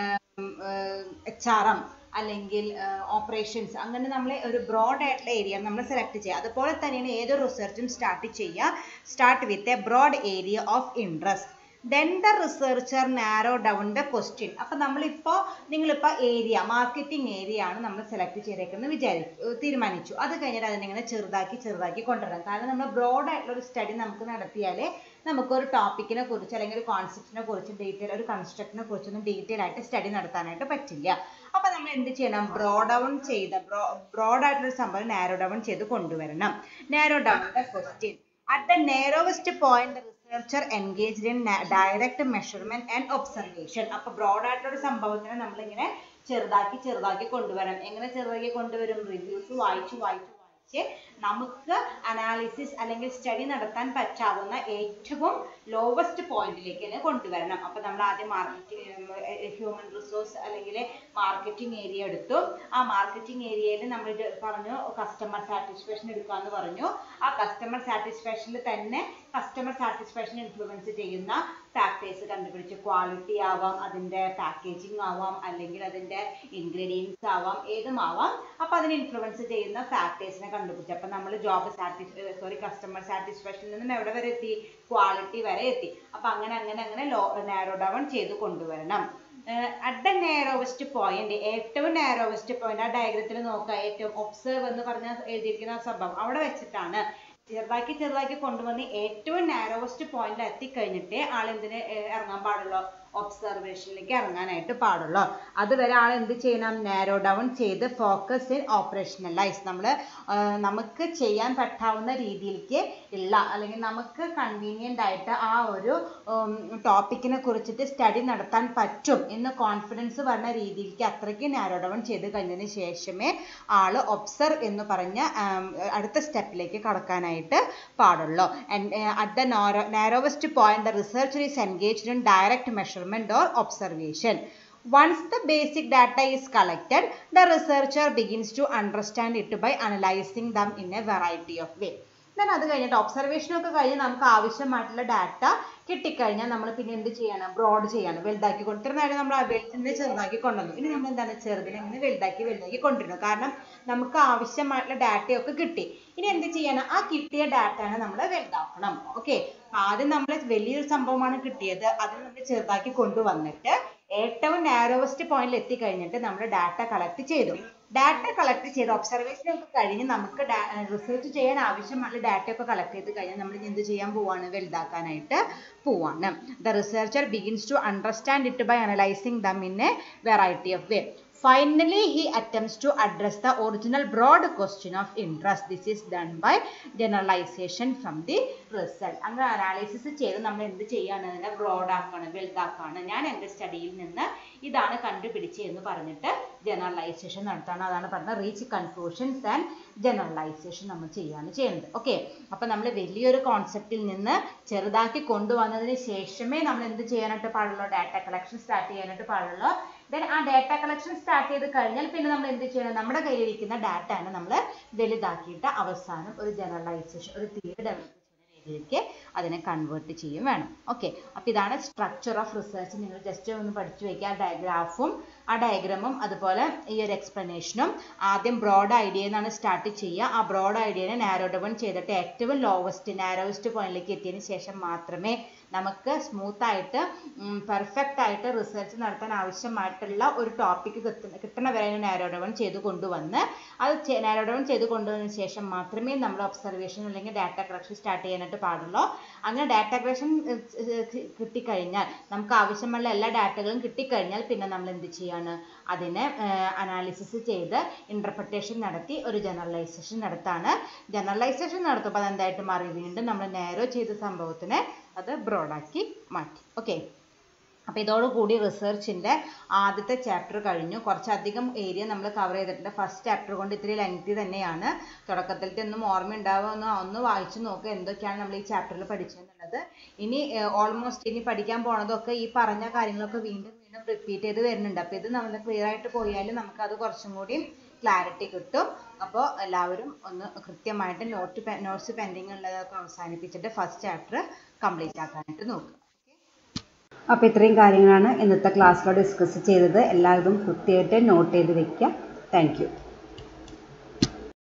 എച്ച് ആർ എം അല്ലെങ്കിൽ ഓപ്പറേഷൻസ് അങ്ങനെ നമ്മൾ ഒരു ബ്രോഡ് ആയിട്ടുള്ള ഏരിയ നമ്മൾ സെലക്ട് ചെയ്യുക അതുപോലെ തന്നെയാണ് ഏതൊരു റിസർച്ചും സ്റ്റാർട്ട് ചെയ്യുക start with a broad area of interest then the researcher narrow down the question അപ്പൊ നമ്മളിപ്പോ നിങ്ങളിപ്പോ ഏരിയ മാർക്കറ്റിംഗ് ഏരിയ ആണ് നമ്മൾ സെലക്ട് ചെയ്തേക്കുന്നത് വിചാരിച്ചു തീരുമാനിച്ചു അത് കഴിഞ്ഞിട്ട് അതിനിങ്ങനെ ചെറുതാക്കി ചെറുതാക്കി കൊണ്ടുവരണം കാരണം നമ്മൾ ബ്രോഡ് ആയിട്ടുള്ള ഒരു സ്റ്റഡി നമുക്ക് നടത്തിയാലേ നമുക്ക് ഒരു ടോപ്പിക്കിനെ കുറിച്ച് അല്ലെങ്കിൽ ഒരു കോൺസെപ്റ്റിനെ കുറിച്ച് ഡീറ്റെയിൽ ഒരു കൺസ്ട്രക്റ്റിനെ കുറിച്ചൊന്നും ഡീറ്റെയിൽ ആയിട്ട് സ്റ്റഡി നടത്താനായിട്ട് പറ്റില്ല അപ്പൊ നമ്മൾ എന്ത് ചെയ്യണം ബ്രോ ഡൗൺ ചെയ്ത ബ്രോ ബ്രോഡ് ആയിട്ടുള്ള സംഭവം നാരോ ഡൗൺ ചെയ്ത് കൊണ്ടുവരണം narrow down the question at the narrowest point researcher engaged in direct measurement and observation അപ്പൊ ബ്രോഡ് ആയിട്ടുള്ള ഒരു സംഭവത്തിനെ നമ്മളിങ്ങനെ ചെറുതാക്കി ചെറുതാക്കി കൊണ്ടുവരണം എങ്ങനെ ചെറുതാക്കി കൊണ്ടുവരും റിവ്യൂസ് വായിച്ച് വായിച്ച് വായിച്ച് നമുക്ക് അനാലിസിസ് അല്ലെങ്കിൽ സ്റ്റഡി നടത്താൻ പറ്റാവുന്ന ഏറ്റവും ലോവസ്റ്റ് പോയിന്റിലേക്ക് തന്നെ കൊണ്ടുവരണം അപ്പൊ നമ്മൾ ആദ്യം മാർക്കറ്റിംഗ് ഹ്യൂമൻ റിസോഴ്സ് അല്ലെങ്കിൽ മാർക്കറ്റിംഗ് ഏരിയ എടുത്തു ആ മാർക്കറ്റിംഗ് ഏരിയയിൽ നമ്മൾ ഇത് പറഞ്ഞു കസ്റ്റമർ സാറ്റിസ്ഫാക്ഷൻ എടുക്കാന്ന് പറഞ്ഞു ആ കസ്റ്റമർ സാറ്റിസ്ഫാക്ഷനിൽ തന്നെ കസ്റ്റമർ സാറ്റിസ്ഫാക്ഷൻ ഇൻഫ്ലുവൻസ് ചെയ്യുന്ന ഫാക്ടേഴ്സ് കണ്ടുപിടിച്ച് ക്വാളിറ്റി ആവാം അതിൻ്റെ പാക്കേജിങ് ആവാം അല്ലെങ്കിൽ അതിൻ്റെ ഇൻഗ്രീഡിയൻസ് ആവാം ഏതും ആവാം അപ്പോൾ അതിനെ ഇൻഫ്ലുവൻസ് ചെയ്യുന്ന ഫാക്ടേഴ്സിനെ കണ്ടുപിടിച്ചു അപ്പോൾ നമ്മൾ ജോബ് സാറ്റിസ്ഫൈ സോറി കസ്റ്റമർ സാറ്റിസ്ഫാക്ഷനിൽ നിന്നും എവിടെ വരെ എത്തി ക്വാളിറ്റി വരെ എത്തി അപ്പോൾ അങ്ങനെ അങ്ങനെ അങ്ങനെ ലോ നാരോ ഡൗൺ ചെയ്ത് കൊണ്ടുവരണം അറ്റ് ദ നാരോവസ്റ്റ് പോയിന്റ് ഏറ്റവും നാരോവസ്റ്റ് പോയിന്റ് ആ ഡയഗ്രത്തിൽ നോക്കുക ഏറ്റവും ഒബ്സർവ് എന്ന് പറഞ്ഞ എഴുതിയിരിക്കുന്ന ആ സംഭവം അവിടെ വെച്ചിട്ടാണ് ചെറുതാക്കി ചെറുതാക്കി കൊണ്ടുവന്ന് ഏറ്റവും നാരോവസ്റ്റ് പോയിന്റിൽ എത്തിക്കഴിഞ്ഞിട്ടേ ആൾ എന്തിന് ഏർ ഇറങ്ങാൻ പാടുള്ളൂ ഒബ്സർവേഷനിലേക്ക് ഇറങ്ങാനായിട്ട് പാടുള്ളൂ അതുവരെ ആൾ എന്ത് ചെയ്യണം നാരോ ഡൗൺ ചെയ്ത് ഫോക്കസ് ഇൻ ഓപ്പറേഷണലൈസ് നമ്മൾ നമുക്ക് ചെയ്യാൻ പറ്റാവുന്ന രീതിയിലേക്ക് ഉള്ള അല്ലെങ്കിൽ നമുക്ക് കൺവീനിയൻ്റ് ആയിട്ട് ആ ഒരു ടോപ്പിക്കിനെ കുറിച്ചിട്ട് സ്റ്റഡി നടത്താൻ പറ്റും എന്ന് കോൺഫിഡൻസ് പറഞ്ഞ രീതിയിലേക്ക് അത്രയ്ക്ക് നാരോ ഡൗൺ ചെയ്ത് കഴിഞ്ഞതിന് ശേഷമേ ആൾ ഒബ്സർവ് എന്ന് പറഞ്ഞ ആം, അടുത്ത സ്റ്റെപ്പിലേക്ക് കടക്കാനായിട്ട് പാടുള്ളൂ at the narrowest point the researcher is engaged in direct measurement or observation Once the basic data is collected, the researcher begins to understand it by analyzing them in a variety of way. then അത് കഴിഞ്ഞിട്ട് observation ഒക്കെ കഴിഞ്ഞ് നമുക്ക് ആവശ്യമായിട്ടുള്ള data കിട്ടിക്കഴിഞ്ഞാൽ നമ്മൾ പിന്നെ എന്ത് ചെയ്യണം ബ്രോഡ് ചെയ്യണം വലുതാക്കി കൊണ്ട് ഇത്ര നേരം നമ്മൾ വലുതിനെ ചെറുതാക്കി കൊണ്ടുവന്നു ഇനി നമ്മൾ എന്താണ് ചെറുതിനെ ഇങ്ങനെ വലുതാക്കി വലുതാക്കി കൊണ്ടുവരുന്നു കാരണം നമുക്ക് ആവശ്യമായിട്ടുള്ള ഡാറ്റയൊക്കെ കിട്ടി ഇനി എന്ത് ചെയ്യണം ആ കിട്ടിയ ഡാറ്റനെ നമ്മൾ വലുതാക്കണം ഓക്കെ ആദ്യം നമ്മൾ വലിയൊരു സംഭവമാണ് കിട്ടിയത് അതിനെ നമ്മൾ ചെറുതാക്കി കൊണ്ടുവന്നിട്ട് ഏറ്റവും നാരോവസ്റ്റ് പോയിന്റിൽ എത്തിക്കഴിഞ്ഞിട്ട് നമ്മൾ ഡാറ്റ കളക്ട് ചെയ്തു ഡാറ്റ കളക്ട് ചെയ്ത് ഒബ്സർവേഷൻ ഒക്കെ കഴിഞ്ഞ് നമുക്ക് റിസർച്ച് ചെയ്യാൻ ആവശ്യമുള്ള ഡാറ്റ ഒക്കെ കളക്ട് ചെയ്ത് കഴിഞ്ഞാൽ നമ്മൾ എന്ത് ചെയ്യാൻ പോവാണ് വലുതാക്കാനായിട്ട് പോവാണ് the researcher begins to understand it by analysing them in a variety of way Finally, he attempts to address the original broad question of interest. This is done by generalization from the result. അങ്ങനെ analysis ചെയ്ത് നമ്മൾ എന്ത് ചെയ്യാണ് അതിനെ broad ആക്കാണ് വലുതാക്കാണ് ഞാൻ എൻ്റെ സ്റ്റഡിയിൽ നിന്ന് ഇതാണ് കണ്ടുപിടിച്ചത് എന്ന് പറഞ്ഞിട്ട് ജനറലൈസേഷൻ നടത്താണ് അതാണ് പറഞ്ഞത് റീച്ച് കൺക്ലൂഷൻസ് ആൻഡ് ജനറലൈസേഷൻ നമ്മൾ ചെയ്യാണ് ചെയ്യുന്നത് ഓക്കെ അപ്പം നമ്മൾ വലിയൊരു കോൺസെപ്റ്റിൽ നിന്ന് ചെറുതാക്കി കൊണ്ടുവന്നതിന് ശേഷമേ നമ്മൾ എന്ത് ചെയ്യാനായിട്ട് പാടുള്ളൂ ഡാറ്റ കളക്ഷൻ സ്റ്റാർട്ട് ചെയ്യാനായിട്ട് പാടുള്ളൂ ദെൻ ആ ഡാറ്റ കളക്ഷൻ സ്റ്റാർട്ട് ചെയ്ത് കഴിഞ്ഞാൽ പിന്നെ നമ്മൾ എന്ത് ചെയ്യണം നമ്മുടെ കയ്യിലിരിക്കുന്ന ഡാറ്റയാണ് നമ്മൾ വലുതാക്കിയിട്ട് അവസാനം ഒരു ജനറലൈസേഷൻ ഒരു തിയറി ഡെവലപ്പ് ചെയ്യുന്ന രീതിയിലേക്ക് അതിനെ കൺവേർട്ട് ചെയ്യും വേണം ഓക്കെ അപ്പോൾ ഇതാണ് സ്ട്രക്ചർ ഓഫ് റിസർച്ച് നിങ്ങൾ ജസ്റ്റ് ഒന്ന് പഠിച്ചു വയ്ക്കുക ഡയഗ്രാഫും ആ ഡയഗ്രമും അതുപോലെ ഈ ഒരു എക്സ്പ്ലനേഷനും ആദ്യം ബ്രോഡ് ഐഡിയ എന്നാണ് സ്റ്റാർട്ട് ചെയ്യുക ആ ബ്രോഡ് ഐഡിയനെ നാരോ ഡൗൺ ചെയ്തിട്ട് ഏറ്റവും ലോവസ്റ്റ് നാരോവസ്റ്റ് പോയിന്റിലേക്ക് എത്തിയതിന് ശേഷം മാത്രമേ നമുക്ക് സ്മൂത്ത് ആയിട്ട് പെർഫെക്റ്റ് ആയിട്ട് റിസർച്ച് നടത്താൻ ആവശ്യമായിട്ടുള്ള ഒരു ടോപ്പിക്ക് കിട്ടണ വരെ നാരോ ഡൗൺ ചെയ്ത് കൊണ്ടുവന്ന് അത് നാരോ ഡൗൺ ചെയ്ത് കൊണ്ടുവന്നതിന് ശേഷം മാത്രമേ നമ്മൾ ഒബ്സർവേഷൻ അല്ലെങ്കിൽ ഡാറ്റ കളക്ഷൻ സ്റ്റാർട്ട് ചെയ്യാനായിട്ട് പാടുള്ളൂ അങ്ങനെ ഡാറ്റ കളക്ഷൻ കിട്ടിക്കഴിഞ്ഞാൽ നമുക്ക് ആവശ്യമുള്ള എല്ലാ ഡാറ്റകളും കിട്ടിക്കഴിഞ്ഞാൽ പിന്നെ നമ്മൾ എന്ത് ചെയ്യാണ് അതിനെ അനാലിസിസ് ചെയ്ത് ഇൻ്റർപ്രിട്ടേഷൻ നടത്തി ഒരു ജനറലൈസേഷൻ നടത്താണ് ജനറലൈസേഷൻ നടത്തുമ്പോൾ അതെന്തായിട്ട് മാറി വീണ്ടും നമ്മൾ നേരോ ചെയ്ത സംഭവത്തിനെ അത് ബ്രോഡാക്കി മാറ്റി ഓക്കെ അപ്പോൾ ഇതോടുകൂടി റിസർച്ചിൻ്റെ ആദ്യത്തെ ചാപ്റ്റർ കഴിഞ്ഞു കുറച്ചധികം ഏരിയ നമ്മൾ കവർ ചെയ്തിട്ടുണ്ട് ഫസ്റ്റ് ചാപ്റ്റർ കൊണ്ട് ഇത്തിരി ലെങ്തി തന്നെയാണ് തുടക്കത്തിലത്തെ ഒന്നും ഓർമ്മ ഉണ്ടാവുമെന്ന് ഒന്ന് വായിച്ചു നോക്കുക എന്തൊക്കെയാണ് നമ്മൾ ഈ ചാപ്റ്ററിൽ പഠിച്ചതെന്നുള്ളത് ഇനി ഓൾമോസ്റ്റ് ഇനി പഠിക്കാൻ പോണതൊക്കെ ഈ പറഞ്ഞ കാര്യങ്ങളൊക്കെ വീണ്ടും വീണ്ടും റിപ്പീറ്റ് ചെയ്ത് വരുന്നുണ്ട് അപ്പോൾ ഇത് നമ്മൾ ക്ലിയർ ആയിട്ട് പോയാൽ നമുക്ക് അത് കുറച്ചും കൂടി ക്ലാരിറ്റി കിട്ടും അപ്പോൾ എല്ലാവരും ഒന്ന് കൃത്യമായിട്ട് നോട്ട് നോട്ട്സ് പെൻഡിങ് ഉള്ളതൊക്കെ അവസാനിപ്പിച്ചിട്ട് ഫസ്റ്റ് ചാപ്റ്റർ കംപ്ലീറ്റ് ആക്കാനായിട്ട് നോക്കുക അപ്പോൾ ഇത്രയും കാര്യങ്ങളാണ് ഇന്നത്തെ ക്ലാസ്സിൽ ഡിസ്കസ് ചെയ്തത് എല്ലാവരും കൃത്യമായിട്ട് നോട്ട് ചെയ്ത് വെക്കുക താങ്ക്